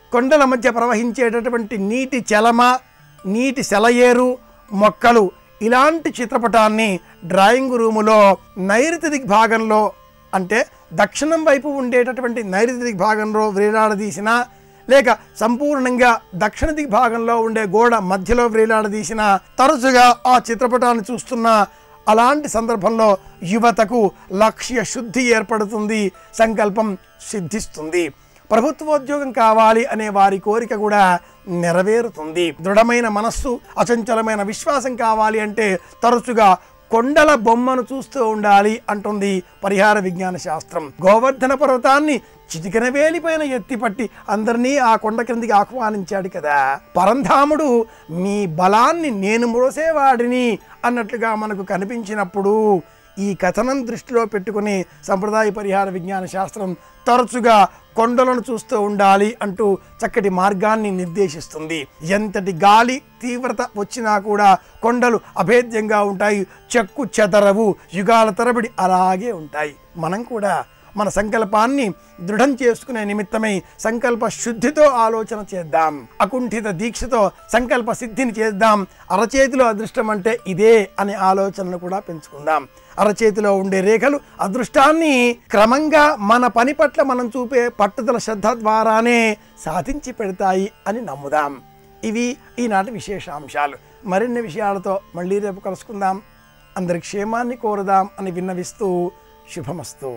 కొండల మధ్య ప్రవహించేటటువంటి నీటి చలమ నీటి సెలయేరు మొక్కలు ఇలాంటి చిత్రపటాన్ని డ్రాయింగ్ రూములో నైరుతి దిగ్భాగంలో అంటే దక్షిణం వైపు ఉండేటటువంటి నైరుతి దిగ్భాగంలో వ్రేలాడదీసిన లేక సంపూర్ణంగా దక్షిణ దిగ్భాగంలో ఉండే గోడ మధ్యలో వ్రేలాడదీసిన తరచుగా ఆ చిత్రపటాన్ని చూస్తున్న అలాంటి సందర్భంలో యువతకు లక్ష్య శుద్ధి ఏర్పడుతుంది సంకల్పం సిద్ధిస్తుంది ప్రభుత్వోద్యోగం కావాలి అనే వారి కోరిక కూడా నెరవేరుతుంది దృఢమైన మనస్సు అచంచలమైన విశ్వాసం కావాలి అంటే తరచుగా కొండల బొమ్మను చూస్తూ ఉండాలి అంటుంది పరిహార విజ్ఞాన శాస్త్రం గోవర్ధన పర్వతాన్ని చిటికెన వేలిపైన ఎత్తిపట్టి అందరినీ ఆ కొండ క్రిందికి ఆహ్వానించాడు కదా పరంధాముడు మీ బలాన్ని నేను మోసేవాడిని అన్నట్లుగా మనకు కనిపించినప్పుడు ఈ కథనం దృష్టిలో పెట్టుకుని సంప్రదాయ పరిహార విజ్ఞాన శాస్త్రం తరచుగా కొండలను చూస్తూ ఉండాలి అంటూ చక్కటి మార్గాన్ని నిర్దేశిస్తుంది ఎంతటి గాలి తీవ్రత వచ్చినా కూడా కొండలు అభేద్యంగా ఉంటాయి చెక్కు చెదరవు యుగాల తరబడి అలాగే ఉంటాయి మనం కూడా మన సంకల్పాన్ని దృఢం చేసుకునే నిమిత్తమై సంకల్ప శుద్ధితో ఆలోచన చేద్దాం అకుంఠిత దీక్షతో సంకల్ప సిద్ధిని చేద్దాం అరచేతిలో అదృష్టం అంటే ఇదే అనే ఆలోచనను కూడా పెంచుకుందాం అరచేతిలో ఉండే రేఖలు అదృష్టాన్ని క్రమంగా మన పని పట్ల మనం చూపే పట్టుదల శ్రద్ధ ద్వారానే సాధించి పెడతాయి అని నమ్ముదాం ఇవి ఈనాటి విశేషాంశాలు మరిన్ని విషయాలతో మళ్ళీ రేపు కలుసుకుందాం అందరి క్షేమాన్ని కోరుదాం అని విన్నవిస్తూ శుభమస్తు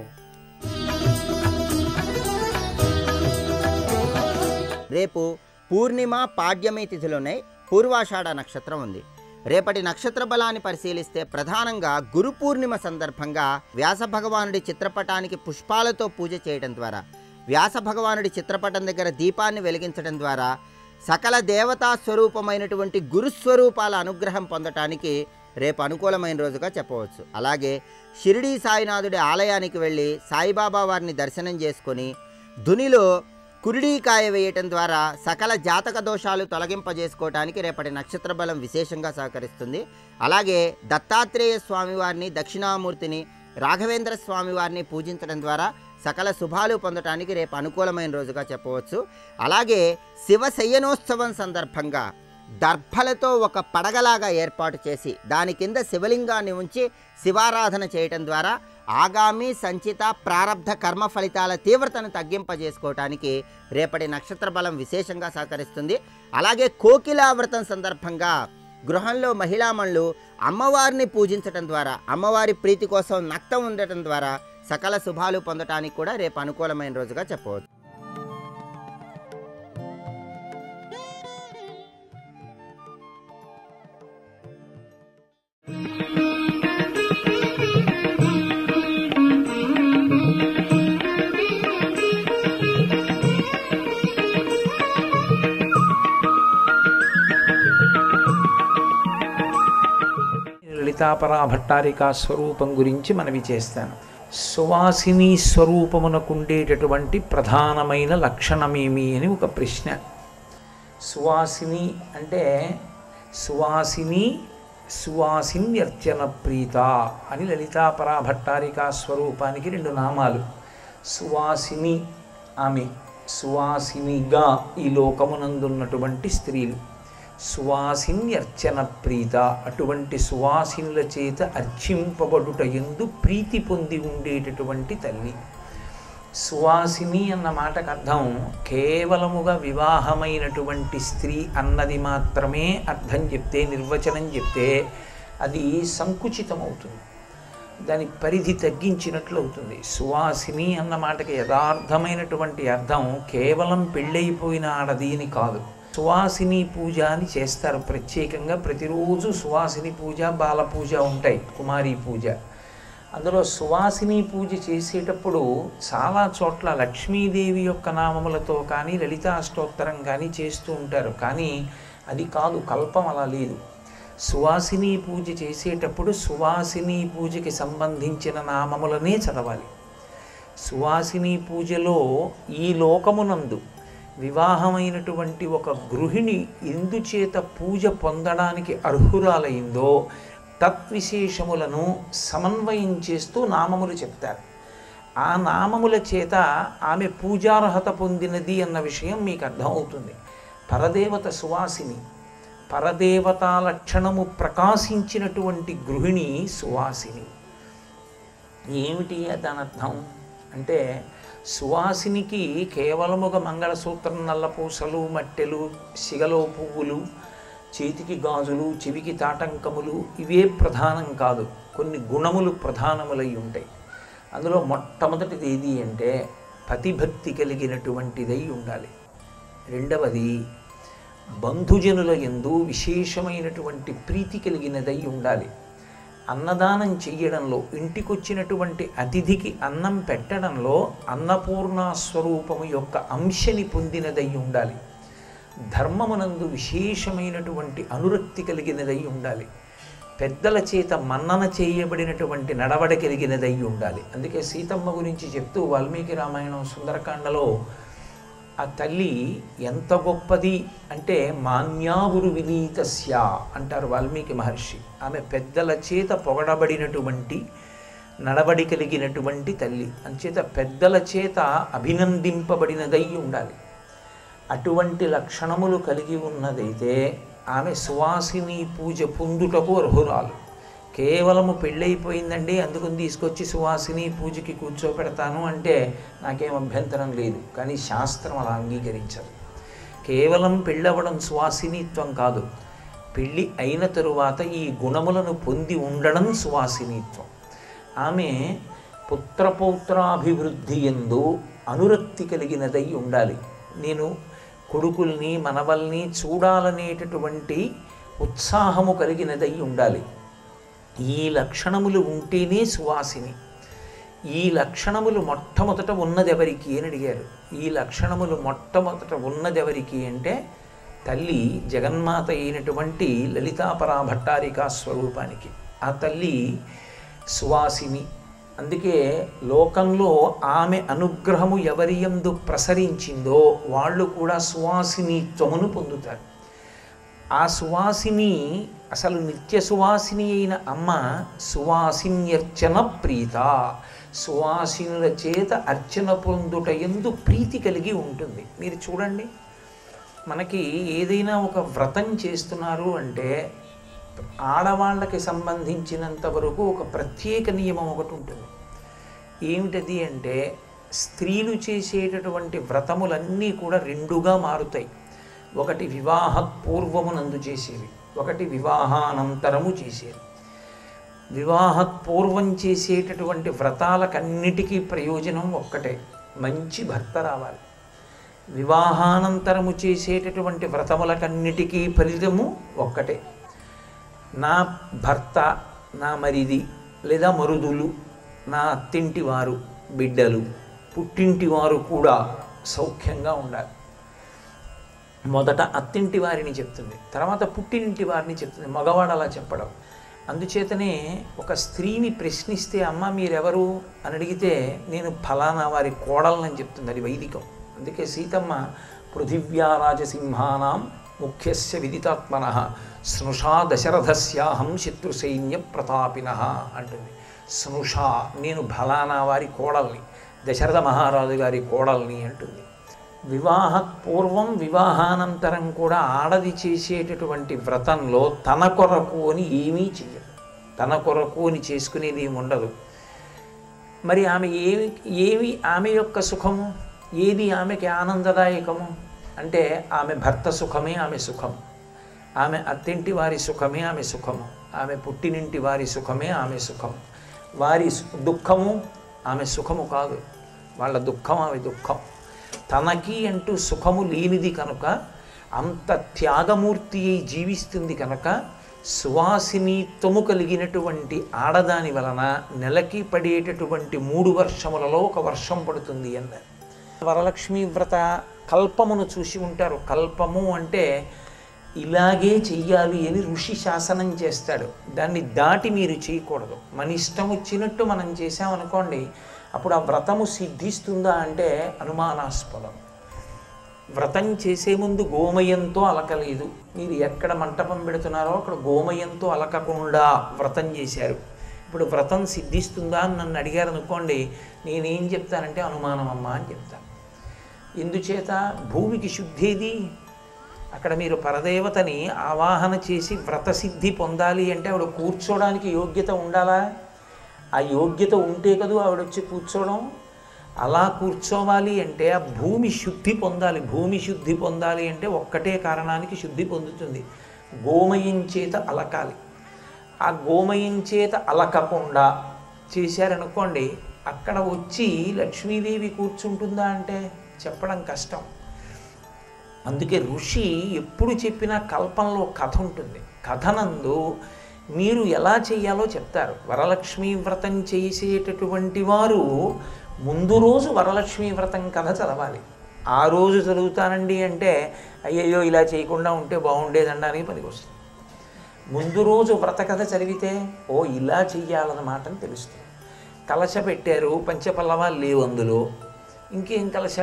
రేపు పూర్ణిమ పాడ్యమి తిథిలోనే పూర్వాషాఢ నక్షత్రం ఉంది రేపటి నక్షత్ర బలాన్ని పరిశీలిస్తే ప్రధానంగా గురు పూర్ణిమ సందర్భంగా వ్యాస భగవానుడి చిత్రపటానికి పుష్పాలతో పూజ చేయడం ద్వారా వ్యాస భగవానుడి చిత్రపటం దగ్గర దీపాన్ని వెలిగించడం ద్వారా సకల దేవతా స్వరూపమైనటువంటి గురుస్వరూపాల అనుగ్రహం పొందటానికి రేపు అనుకూలమైన రోజుగా చెప్పవచ్చు అలాగే షిరిడీ సాయినాథుడి ఆలయానికి వెళ్ళి సాయిబాబా వారిని దర్శనం చేసుకొని ధునిలో కురిడీకాయ వేయటం ద్వారా సకల జాతక దోషాలు తొలగింపజేసుకోవటానికి రేపటి నక్షత్ర బలం విశేషంగా సహకరిస్తుంది అలాగే దత్తాత్రేయ స్వామివారిని దక్షిణామూర్తిని రాఘవేంద్ర స్వామివారిని పూజించడం ద్వారా సకల శుభాలు పొందటానికి రేపు అనుకూలమైన రోజుగా చెప్పవచ్చు అలాగే శివ శయనోత్సవం సందర్భంగా దర్భలతో ఒక పడగలాగా ఏర్పాటు చేసి దాని కింద శివలింగాన్ని ఉంచి శివారాధన చేయటం ద్వారా ఆగామి సంచిత ప్రారబ్ధ కర్మ ఫలితాల తీవ్రతను తగ్గింపజేసుకోవటానికి రేపటి నక్షత్ర బలం విశేషంగా సహకరిస్తుంది అలాగే కోకిలావ్రతం సందర్భంగా గృహంలో మహిళామణులు అమ్మవారిని పూజించటం ద్వారా అమ్మవారి ప్రీతి కోసం నక్తం ఉండటం ద్వారా సకల శుభాలు పొందటానికి కూడా రేపు అనుకూలమైన రోజుగా చెప్పవచ్చు లలితాపరా భట్టారికా స్వరూపం గురించి మనవి చేస్తాను సువాసిని స్వరూపమునకుండేటటువంటి ప్రధానమైన లక్షణమేమి అని ఒక ప్రశ్న సువాసిని అంటే సువాసిని సువాసిన్యర్చన ప్రీత అని లలితాపరా భట్టారికా స్వరూపానికి రెండు నామాలు సువాసిని ఆమె సువాసినిగా ఈ లోకమునందున్నటువంటి స్త్రీలు సువాసిన్యర్చన ప్రీత అటువంటి సువాసినుల చేత అర్చింపబడుట ఎందు ప్రీతి పొంది ఉండేటటువంటి తల్లి సువాసిని అన్న మాటకు అర్థం కేవలముగా వివాహమైనటువంటి స్త్రీ అన్నది మాత్రమే అర్థం చెప్తే నిర్వచనం చెప్తే అది సంకుచితమవుతుంది దాని పరిధి తగ్గించినట్లు అవుతుంది సువాసిని అన్న మాటకి యథార్థమైనటువంటి అర్థం కేవలం పెళ్ళైపోయిన ఆడది అని కాదు సువాసిని పూజ అని చేస్తారు ప్రత్యేకంగా ప్రతిరోజు సువాసిని పూజ బాల పూజ ఉంటాయి కుమారి పూజ అందులో సువాసిని పూజ చేసేటప్పుడు చాలా చోట్ల లక్ష్మీదేవి యొక్క నామములతో కానీ లలితా అష్టోత్తరం కానీ చేస్తూ ఉంటారు కానీ అది కాదు కల్పం అలా లేదు సువాసిని పూజ చేసేటప్పుడు సువాసిని పూజకి సంబంధించిన నామములనే చదవాలి సువాసిని పూజలో ఈ లోకమునందు వివాహమైనటువంటి ఒక గృహిణి ఎందుచేత పూజ పొందడానికి అర్హురాలైందో తత్విశేషములను సమన్వయం చేస్తూ నామములు చెప్తారు ఆ నామముల చేత ఆమె పూజార్హత పొందినది అన్న విషయం మీకు అర్థమవుతుంది పరదేవత సువాసిని పరదేవతా లక్షణము ప్రకాశించినటువంటి గృహిణి సువాసిని ఏమిటి దాని అర్థం అంటే సువాసినికి కేవలముగా మంగళసూత్రం నల్లపూసలు మట్టెలు సిగలో పువ్వులు చేతికి గాజులు చెవికి తాటంకములు ఇవే ప్రధానం కాదు కొన్ని గుణములు ప్రధానములై ఉంటాయి అందులో మొట్టమొదటిది ఏది అంటే పతిభక్తి కలిగినటువంటిదై ఉండాలి రెండవది బంధుజనుల ఎందు విశేషమైనటువంటి ప్రీతి కలిగినదై ఉండాలి అన్నదానం చెయ్యడంలో ఇంటికొచ్చినటువంటి అతిథికి అన్నం పెట్టడంలో అన్నపూర్ణ స్వరూపము యొక్క అంశని పొందినదై ఉండాలి ధర్మమునందు విశేషమైనటువంటి అనురక్తి కలిగినదై ఉండాలి పెద్దల చేత మన్నన చేయబడినటువంటి నడవడ కలిగినదై ఉండాలి అందుకే సీతమ్మ గురించి చెప్తూ వాల్మీకి రామాయణం సుందరకాండలో ఆ తల్లి ఎంత గొప్పది అంటే మాన్యాగురు వినీతస్య అంటారు వాల్మీకి మహర్షి ఆమె పెద్దల చేత పొగడబడినటువంటి నడవడి కలిగినటువంటి తల్లి అంచేత పెద్దల చేత అభినందింపబడినదై ఉండాలి అటువంటి లక్షణములు కలిగి ఉన్నదైతే ఆమె సువాసిని పూజ పొందుటకు అర్హురాలు కేవలము పెళ్ళైపోయిందండి అందుకని తీసుకొచ్చి సువాసిని పూజకి కూర్చోపెడతాను అంటే నాకేం అభ్యంతరం లేదు కానీ శాస్త్రం అలా అంగీకరించదు కేవలం పెళ్ళవడం సువాసినిత్వం కాదు పెళ్ళి అయిన తరువాత ఈ గుణములను పొంది ఉండడం సువాసినిత్వం ఆమె పుత్రపౌత్రాభివృద్ధి ఎందు అనురక్తి కలిగినదై ఉండాలి నేను కొడుకుల్ని మనవల్ని చూడాలనేటటువంటి ఉత్సాహము కలిగినదై ఉండాలి ఈ లక్షణములు ఉంటేనే సువాసిని ఈ లక్షణములు మొట్టమొదట ఉన్నదెవరికి అని అడిగారు ఈ లక్షణములు మొట్టమొదట ఉన్నదెవరికి అంటే తల్లి జగన్మాత అయినటువంటి లలితాపరా భట్టారికా స్వరూపానికి ఆ తల్లి సువాసిని అందుకే లోకంలో ఆమె అనుగ్రహము ఎవరి యందు ప్రసరించిందో వాళ్ళు కూడా సువాసినిత్వమును పొందుతారు ఆ సువాసిని అసలు నిత్య సువాసిని అయిన అమ్మ సువాసిన్యర్చన ప్రీత సువాసినుల చేత అర్చన పొందుట ఎందు ప్రీతి కలిగి ఉంటుంది మీరు చూడండి మనకి ఏదైనా ఒక వ్రతం చేస్తున్నారు అంటే ఆడవాళ్ళకి సంబంధించినంత వరకు ఒక ప్రత్యేక నియమం ఒకటి ఉంటుంది ఏమిటది అంటే స్త్రీలు చేసేటటువంటి వ్రతములన్నీ కూడా రెండుగా మారుతాయి ఒకటి వివాహ పూర్వమునందు చేసేవి ఒకటి వివాహానంతరము చేసేవి వివాహ పూర్వం చేసేటటువంటి వ్రతాలకన్నిటికీ ప్రయోజనం ఒక్కటే మంచి భర్త రావాలి వివాహానంతరము చేసేటటువంటి వ్రతములకన్నిటికీ ఫలితము ఒక్కటే నా భర్త నా మరిది లేదా మరుదులు నా అత్తింటి వారు బిడ్డలు పుట్టింటి వారు కూడా సౌఖ్యంగా ఉండాలి మొదట అత్తింటి వారిని చెప్తుంది తర్వాత పుట్టినింటి వారిని చెప్తుంది మగవాడు అలా చెప్పడం అందుచేతనే ఒక స్త్రీని ప్రశ్నిస్తే అమ్మ మీరెవరు అని అడిగితే నేను ఫలానా వారి కోడలని చెప్తుంది అది వైదికం అందుకే సీతమ్మ పృథివ్యా రాజసింహానాం ముఖ్యస్య విదితాత్మన స్నుషా దశరథస్యాహం శత్రుసైన్య ప్రతాపిన అంటుంది స్నుషా నేను ఫలానా వారి కోడల్ని దశరథ మహారాజు గారి కోడల్ని అంటుంది వివాహ పూర్వం వివాహానంతరం కూడా ఆడది చేసేటటువంటి వ్రతంలో తన కొరకు అని ఏమీ చెయ్యదు తన కొరకు అని చేసుకునేది ఏమి ఉండదు మరి ఆమె ఏమి ఏమి ఆమె యొక్క సుఖము ఏది ఆమెకి ఆనందదాయకము అంటే ఆమె భర్త సుఖమే ఆమె సుఖం ఆమె అత్తింటి వారి సుఖమే ఆమె సుఖము ఆమె పుట్టినింటి వారి సుఖమే ఆమె సుఖం వారి సు- దుఃఖము ఆమె సుఖము కాదు వాళ్ళ దుఃఖం ఆమె దుఃఖం తనకి అంటూ సుఖము లేనిది కనుక అంత త్యాగమూర్తి అయి జీవిస్తుంది కనుక సువాసినిత్వము కలిగినటువంటి ఆడదాని వలన నెలకి పడేటటువంటి మూడు వర్షములలో ఒక వర్షం పడుతుంది అన్నారు వరలక్ష్మి వ్రత కల్పమును చూసి ఉంటారు కల్పము అంటే ఇలాగే చెయ్యాలి అని ఋషి శాసనం చేస్తాడు దాన్ని దాటి మీరు చేయకూడదు మన ఇష్టం వచ్చినట్టు మనం చేసామనుకోండి అప్పుడు ఆ వ్రతము సిద్ధిస్తుందా అంటే అనుమానాస్పదం వ్రతం చేసే ముందు గోమయంతో అలకలేదు మీరు ఎక్కడ మంటపం పెడుతున్నారో అక్కడ గోమయంతో అలకకుండా వ్రతం చేశారు ఇప్పుడు వ్రతం సిద్ధిస్తుందా అని నన్ను అడిగారు అనుకోండి నేనేం చెప్తానంటే అనుమానం అమ్మా అని చెప్తాను ఎందుచేత భూమికి శుద్ధేది అక్కడ మీరు పరదేవతని ఆవాహన చేసి వ్రతసిద్ధి పొందాలి అంటే ఆవిడ కూర్చోడానికి యోగ్యత ఉండాలా ఆ యోగ్యత ఉంటే కదూ ఆవిడ వచ్చి కూర్చోవడం అలా కూర్చోవాలి అంటే ఆ భూమి శుద్ధి పొందాలి భూమి శుద్ధి పొందాలి అంటే ఒక్కటే కారణానికి శుద్ధి పొందుతుంది గోమయం చేత అలకాలి ఆ గోమయం చేత అలకకుండా చేశారనుకోండి అక్కడ వచ్చి లక్ష్మీదేవి కూర్చుంటుందా అంటే చెప్పడం కష్టం అందుకే ఋషి ఎప్పుడు చెప్పినా కల్పంలో కథ ఉంటుంది కథనందు మీరు ఎలా చేయాలో చెప్తారు వరలక్ష్మీ వ్రతం చేసేటటువంటి వారు ముందు రోజు వరలక్ష్మీ వ్రతం కథ చదవాలి ఆ రోజు చదువుతానండి అంటే అయ్యయ్యో ఇలా చేయకుండా ఉంటే బాగుండేదనడానికి పనికి వస్తుంది ముందు రోజు వ్రత కథ చదివితే ఓ ఇలా చెయ్యాలన్నమాట అని తెలుస్తుంది కలశ పెట్టారు పంచపల్లవాలు లేవు అందులో ఇంకేం కలశ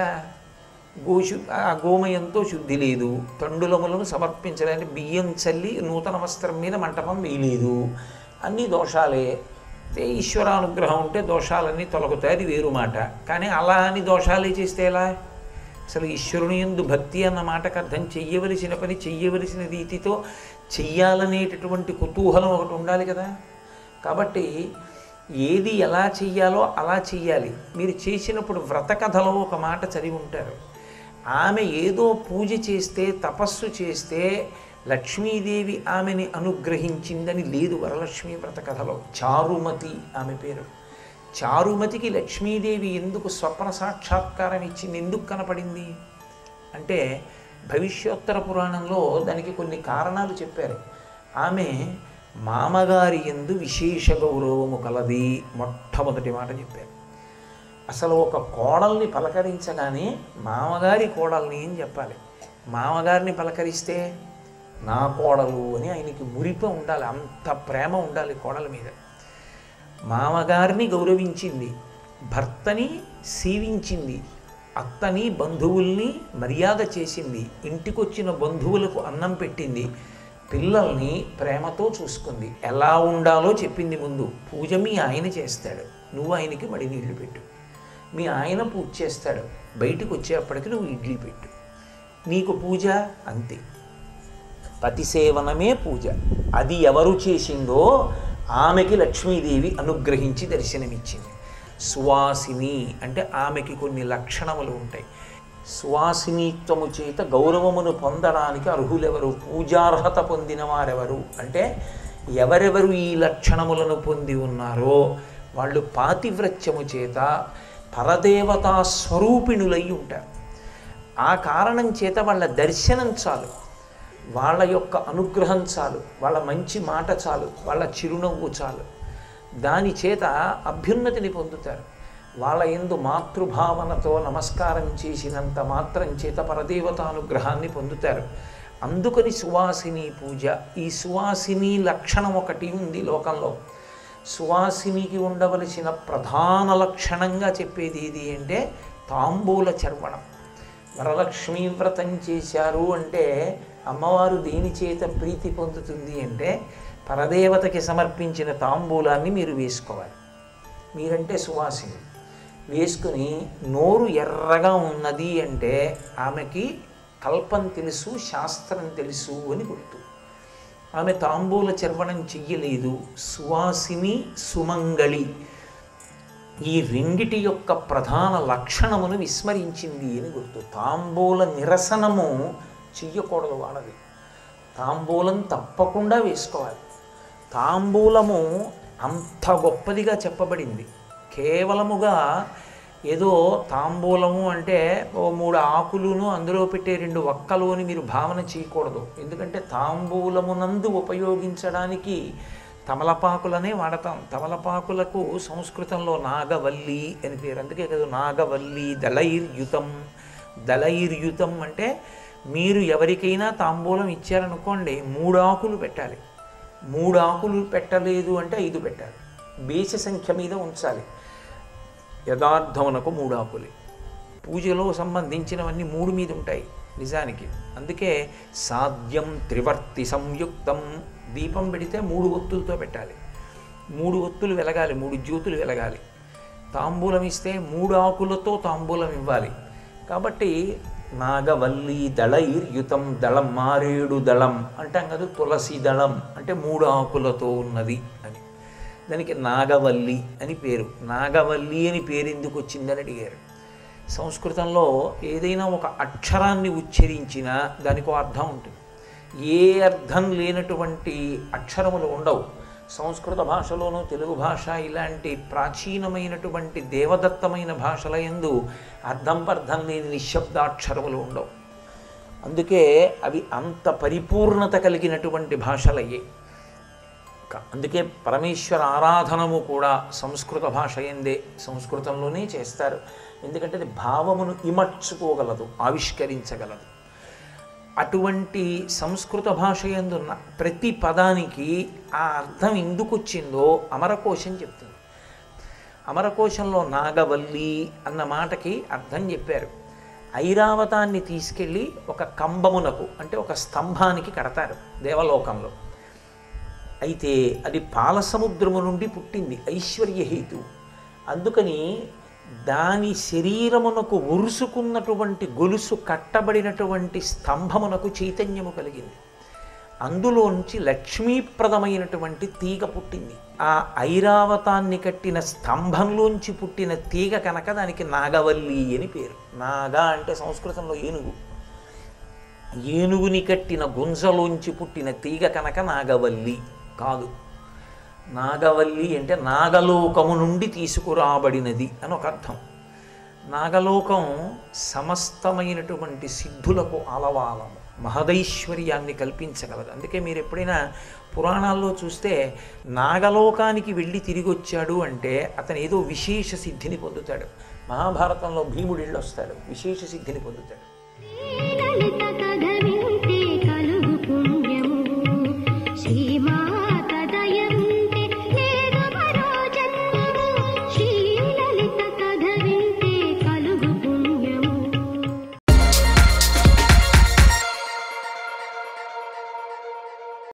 గోశు ఆ గోమయంతో శుద్ధి లేదు తండులములను సమర్పించడానికి బియ్యం చల్లి నూతన వస్త్రం మీద మంటపం వేయలేదు అన్ని దోషాలే అయితే ఈశ్వరానుగ్రహం ఉంటే దోషాలన్నీ తొలగుతాయి అది వేరు మాట కానీ అలా అని దోషాలే చేస్తే ఎలా అసలు ఈశ్వరుని ఎందు భక్తి అన్న మాటకు అర్థం చెయ్యవలసిన పని చెయ్యవలసిన రీతితో చెయ్యాలనేటటువంటి కుతూహలం ఒకటి ఉండాలి కదా కాబట్టి ఏది ఎలా చెయ్యాలో అలా చెయ్యాలి మీరు చేసినప్పుడు వ్రత కథలో ఒక మాట చదివి ఉంటారు ఆమె ఏదో పూజ చేస్తే తపస్సు చేస్తే లక్ష్మీదేవి ఆమెని అనుగ్రహించిందని లేదు వరలక్ష్మీ వ్రత కథలో చారుమతి ఆమె పేరు చారుమతికి లక్ష్మీదేవి ఎందుకు స్వప్న సాక్షాత్కారం ఇచ్చింది ఎందుకు కనపడింది అంటే భవిష్యోత్తర పురాణంలో దానికి కొన్ని కారణాలు చెప్పారు ఆమె మామగారి ఎందు విశేష గౌరవము కలది మొట్టమొదటి మాట చెప్పారు అసలు ఒక కోడల్ని పలకరించగానే మామగారి కోడల్ని అని చెప్పాలి మామగారిని పలకరిస్తే నా కోడలు అని ఆయనకి మురిప ఉండాలి అంత ప్రేమ ఉండాలి కోడల మీద మామగారిని గౌరవించింది భర్తని సేవించింది అత్తని బంధువుల్ని మర్యాద చేసింది ఇంటికొచ్చిన బంధువులకు అన్నం పెట్టింది పిల్లల్ని ప్రేమతో చూసుకుంది ఎలా ఉండాలో చెప్పింది ముందు పూజ మీ ఆయన చేస్తాడు నువ్వు ఆయనకి మడి నీళ్లు పెట్టు మీ ఆయన పూజ చేస్తాడు బయటకు వచ్చేప్పటికి నువ్వు ఇడ్లీ పెట్టు నీకు పూజ అంతే పతి సేవనమే పూజ అది ఎవరు చేసిందో ఆమెకి లక్ష్మీదేవి అనుగ్రహించి దర్శనమిచ్చింది సువాసిని అంటే ఆమెకి కొన్ని లక్షణములు ఉంటాయి సువాసినిత్వము చేత గౌరవమును పొందడానికి అర్హులెవరు పూజార్హత పొందిన వారెవరు అంటే ఎవరెవరు ఈ లక్షణములను పొంది ఉన్నారో వాళ్ళు పాతివ్రత్యము చేత పరదేవతా స్వరూపిణులై ఉంటారు ఆ కారణం చేత వాళ్ళ దర్శనం చాలు వాళ్ళ యొక్క అనుగ్రహం చాలు వాళ్ళ మంచి మాట చాలు వాళ్ళ చిరునవ్వు చాలు దాని చేత అభ్యున్నతిని పొందుతారు వాళ్ళ ఎందు మాతృభావనతో నమస్కారం చేసినంత మాత్రం చేత పరదేవత అనుగ్రహాన్ని పొందుతారు అందుకని సువాసిని పూజ ఈ సువాసిని లక్షణం ఒకటి ఉంది లోకంలో సువాసినికి ఉండవలసిన ప్రధాన లక్షణంగా చెప్పేది ఏది అంటే తాంబూల చర్వణం వరలక్ష్మీ వ్రతం చేశారు అంటే అమ్మవారు దేని చేత ప్రీతి పొందుతుంది అంటే పరదేవతకి సమర్పించిన తాంబూలాన్ని మీరు వేసుకోవాలి మీరంటే సువాసిని వేసుకుని నోరు ఎర్రగా ఉన్నది అంటే ఆమెకి కల్పం తెలుసు శాస్త్రం తెలుసు అని గుర్తు ఆమె తాంబూల చర్వణం చెయ్యలేదు సువాసిని సుమంగళి ఈ రెండిటి యొక్క ప్రధాన లక్షణమును విస్మరించింది అని గుర్తు తాంబూల నిరసనము చెయ్యకూడదు వాళ్ళది తాంబూలం తప్పకుండా వేసుకోవాలి తాంబూలము అంత గొప్పదిగా చెప్పబడింది కేవలముగా ఏదో తాంబూలము అంటే ఓ మూడు ఆకులును అందులో పెట్టే రెండు వక్కలు అని మీరు భావన చేయకూడదు ఎందుకంటే తాంబూలమునందు ఉపయోగించడానికి తమలపాకులనే వాడతాం తమలపాకులకు సంస్కృతంలో నాగవల్లి అని పేరు అందుకే కదా నాగవల్లి దళైర్యుతం దళైర్యుతం అంటే మీరు ఎవరికైనా తాంబూలం ఇచ్చారనుకోండి మూడు ఆకులు పెట్టాలి మూడు ఆకులు పెట్టలేదు అంటే ఐదు పెట్టాలి బేస సంఖ్య మీద ఉంచాలి యథార్థమునకు మూడు ఆకులే పూజలో సంబంధించినవన్నీ మూడు మీద ఉంటాయి నిజానికి అందుకే సాధ్యం త్రివర్తి సంయుక్తం దీపం పెడితే మూడు ఒత్తులతో పెట్టాలి మూడు ఒత్తులు వెలగాలి మూడు జ్యోతులు వెలగాలి తాంబూలం ఇస్తే మూడు ఆకులతో తాంబూలం ఇవ్వాలి కాబట్టి నాగవల్లి దళైర్యుతం దళం మారేడు దళం అంటాం కదా తులసి దళం అంటే మూడు ఆకులతో ఉన్నది అని దానికి నాగవల్లి అని పేరు నాగవల్లి అని పేరు ఎందుకు వచ్చిందని అడిగారు సంస్కృతంలో ఏదైనా ఒక అక్షరాన్ని ఉచ్చరించినా దానికి ఒక అర్థం ఉంటుంది ఏ అర్థం లేనటువంటి అక్షరములు ఉండవు సంస్కృత భాషలోనూ తెలుగు భాష ఇలాంటి ప్రాచీనమైనటువంటి దేవదత్తమైన భాషల యందు అర్థం పర్థం లేని నిశ్శబ్దాక్షరములు ఉండవు అందుకే అవి అంత పరిపూర్ణత కలిగినటువంటి భాషలయ్యాయి క- అందుకే పరమేశ్వర ఆరాధనము కూడా సంస్కృత భాష ఎందే సంస్కృతంలోనే చేస్తారు ఎందుకంటే అది భావమును ఇమర్చుకోగలదు ఆవిష్కరించగలదు అటువంటి సంస్కృత భాష యందున్న ప్రతి పదానికి ఆ అర్థం ఎందుకు వచ్చిందో అమరకోశం చెప్తుంది అమరకోశంలో నాగవల్లి అన్న మాటకి అర్థం చెప్పారు ఐరావతాన్ని తీసుకెళ్ళి ఒక కంబమునకు అంటే ఒక స్తంభానికి కడతారు దేవలోకంలో అయితే అది పాలసముద్రము నుండి పుట్టింది ఐశ్వర్యహేతు అందుకని దాని శరీరమునకు ఉరుసుకున్నటువంటి గొలుసు కట్టబడినటువంటి స్తంభమునకు చైతన్యము కలిగింది అందులోంచి లక్ష్మీప్రదమైనటువంటి తీగ పుట్టింది ఆ ఐరావతాన్ని కట్టిన స్తంభంలోంచి పుట్టిన తీగ కనుక దానికి నాగవల్లి అని పేరు నాగ అంటే సంస్కృతంలో ఏనుగు ఏనుగుని కట్టిన గుంజలోంచి పుట్టిన తీగ కనుక నాగవల్లి కాదు నాగవల్లి అంటే నాగలోకము నుండి తీసుకురాబడినది అని ఒక అర్థం నాగలోకం సమస్తమైనటువంటి సిద్ధులకు ఆలవాలము మహదైశ్వర్యాన్ని కల్పించగలదు అందుకే మీరు ఎప్పుడైనా పురాణాల్లో చూస్తే నాగలోకానికి వెళ్ళి తిరిగి వచ్చాడు అంటే అతను ఏదో విశేష సిద్ధిని పొందుతాడు మహాభారతంలో భీముడు వెళ్ళి వస్తాడు విశేష సిద్ధిని పొందుతాడు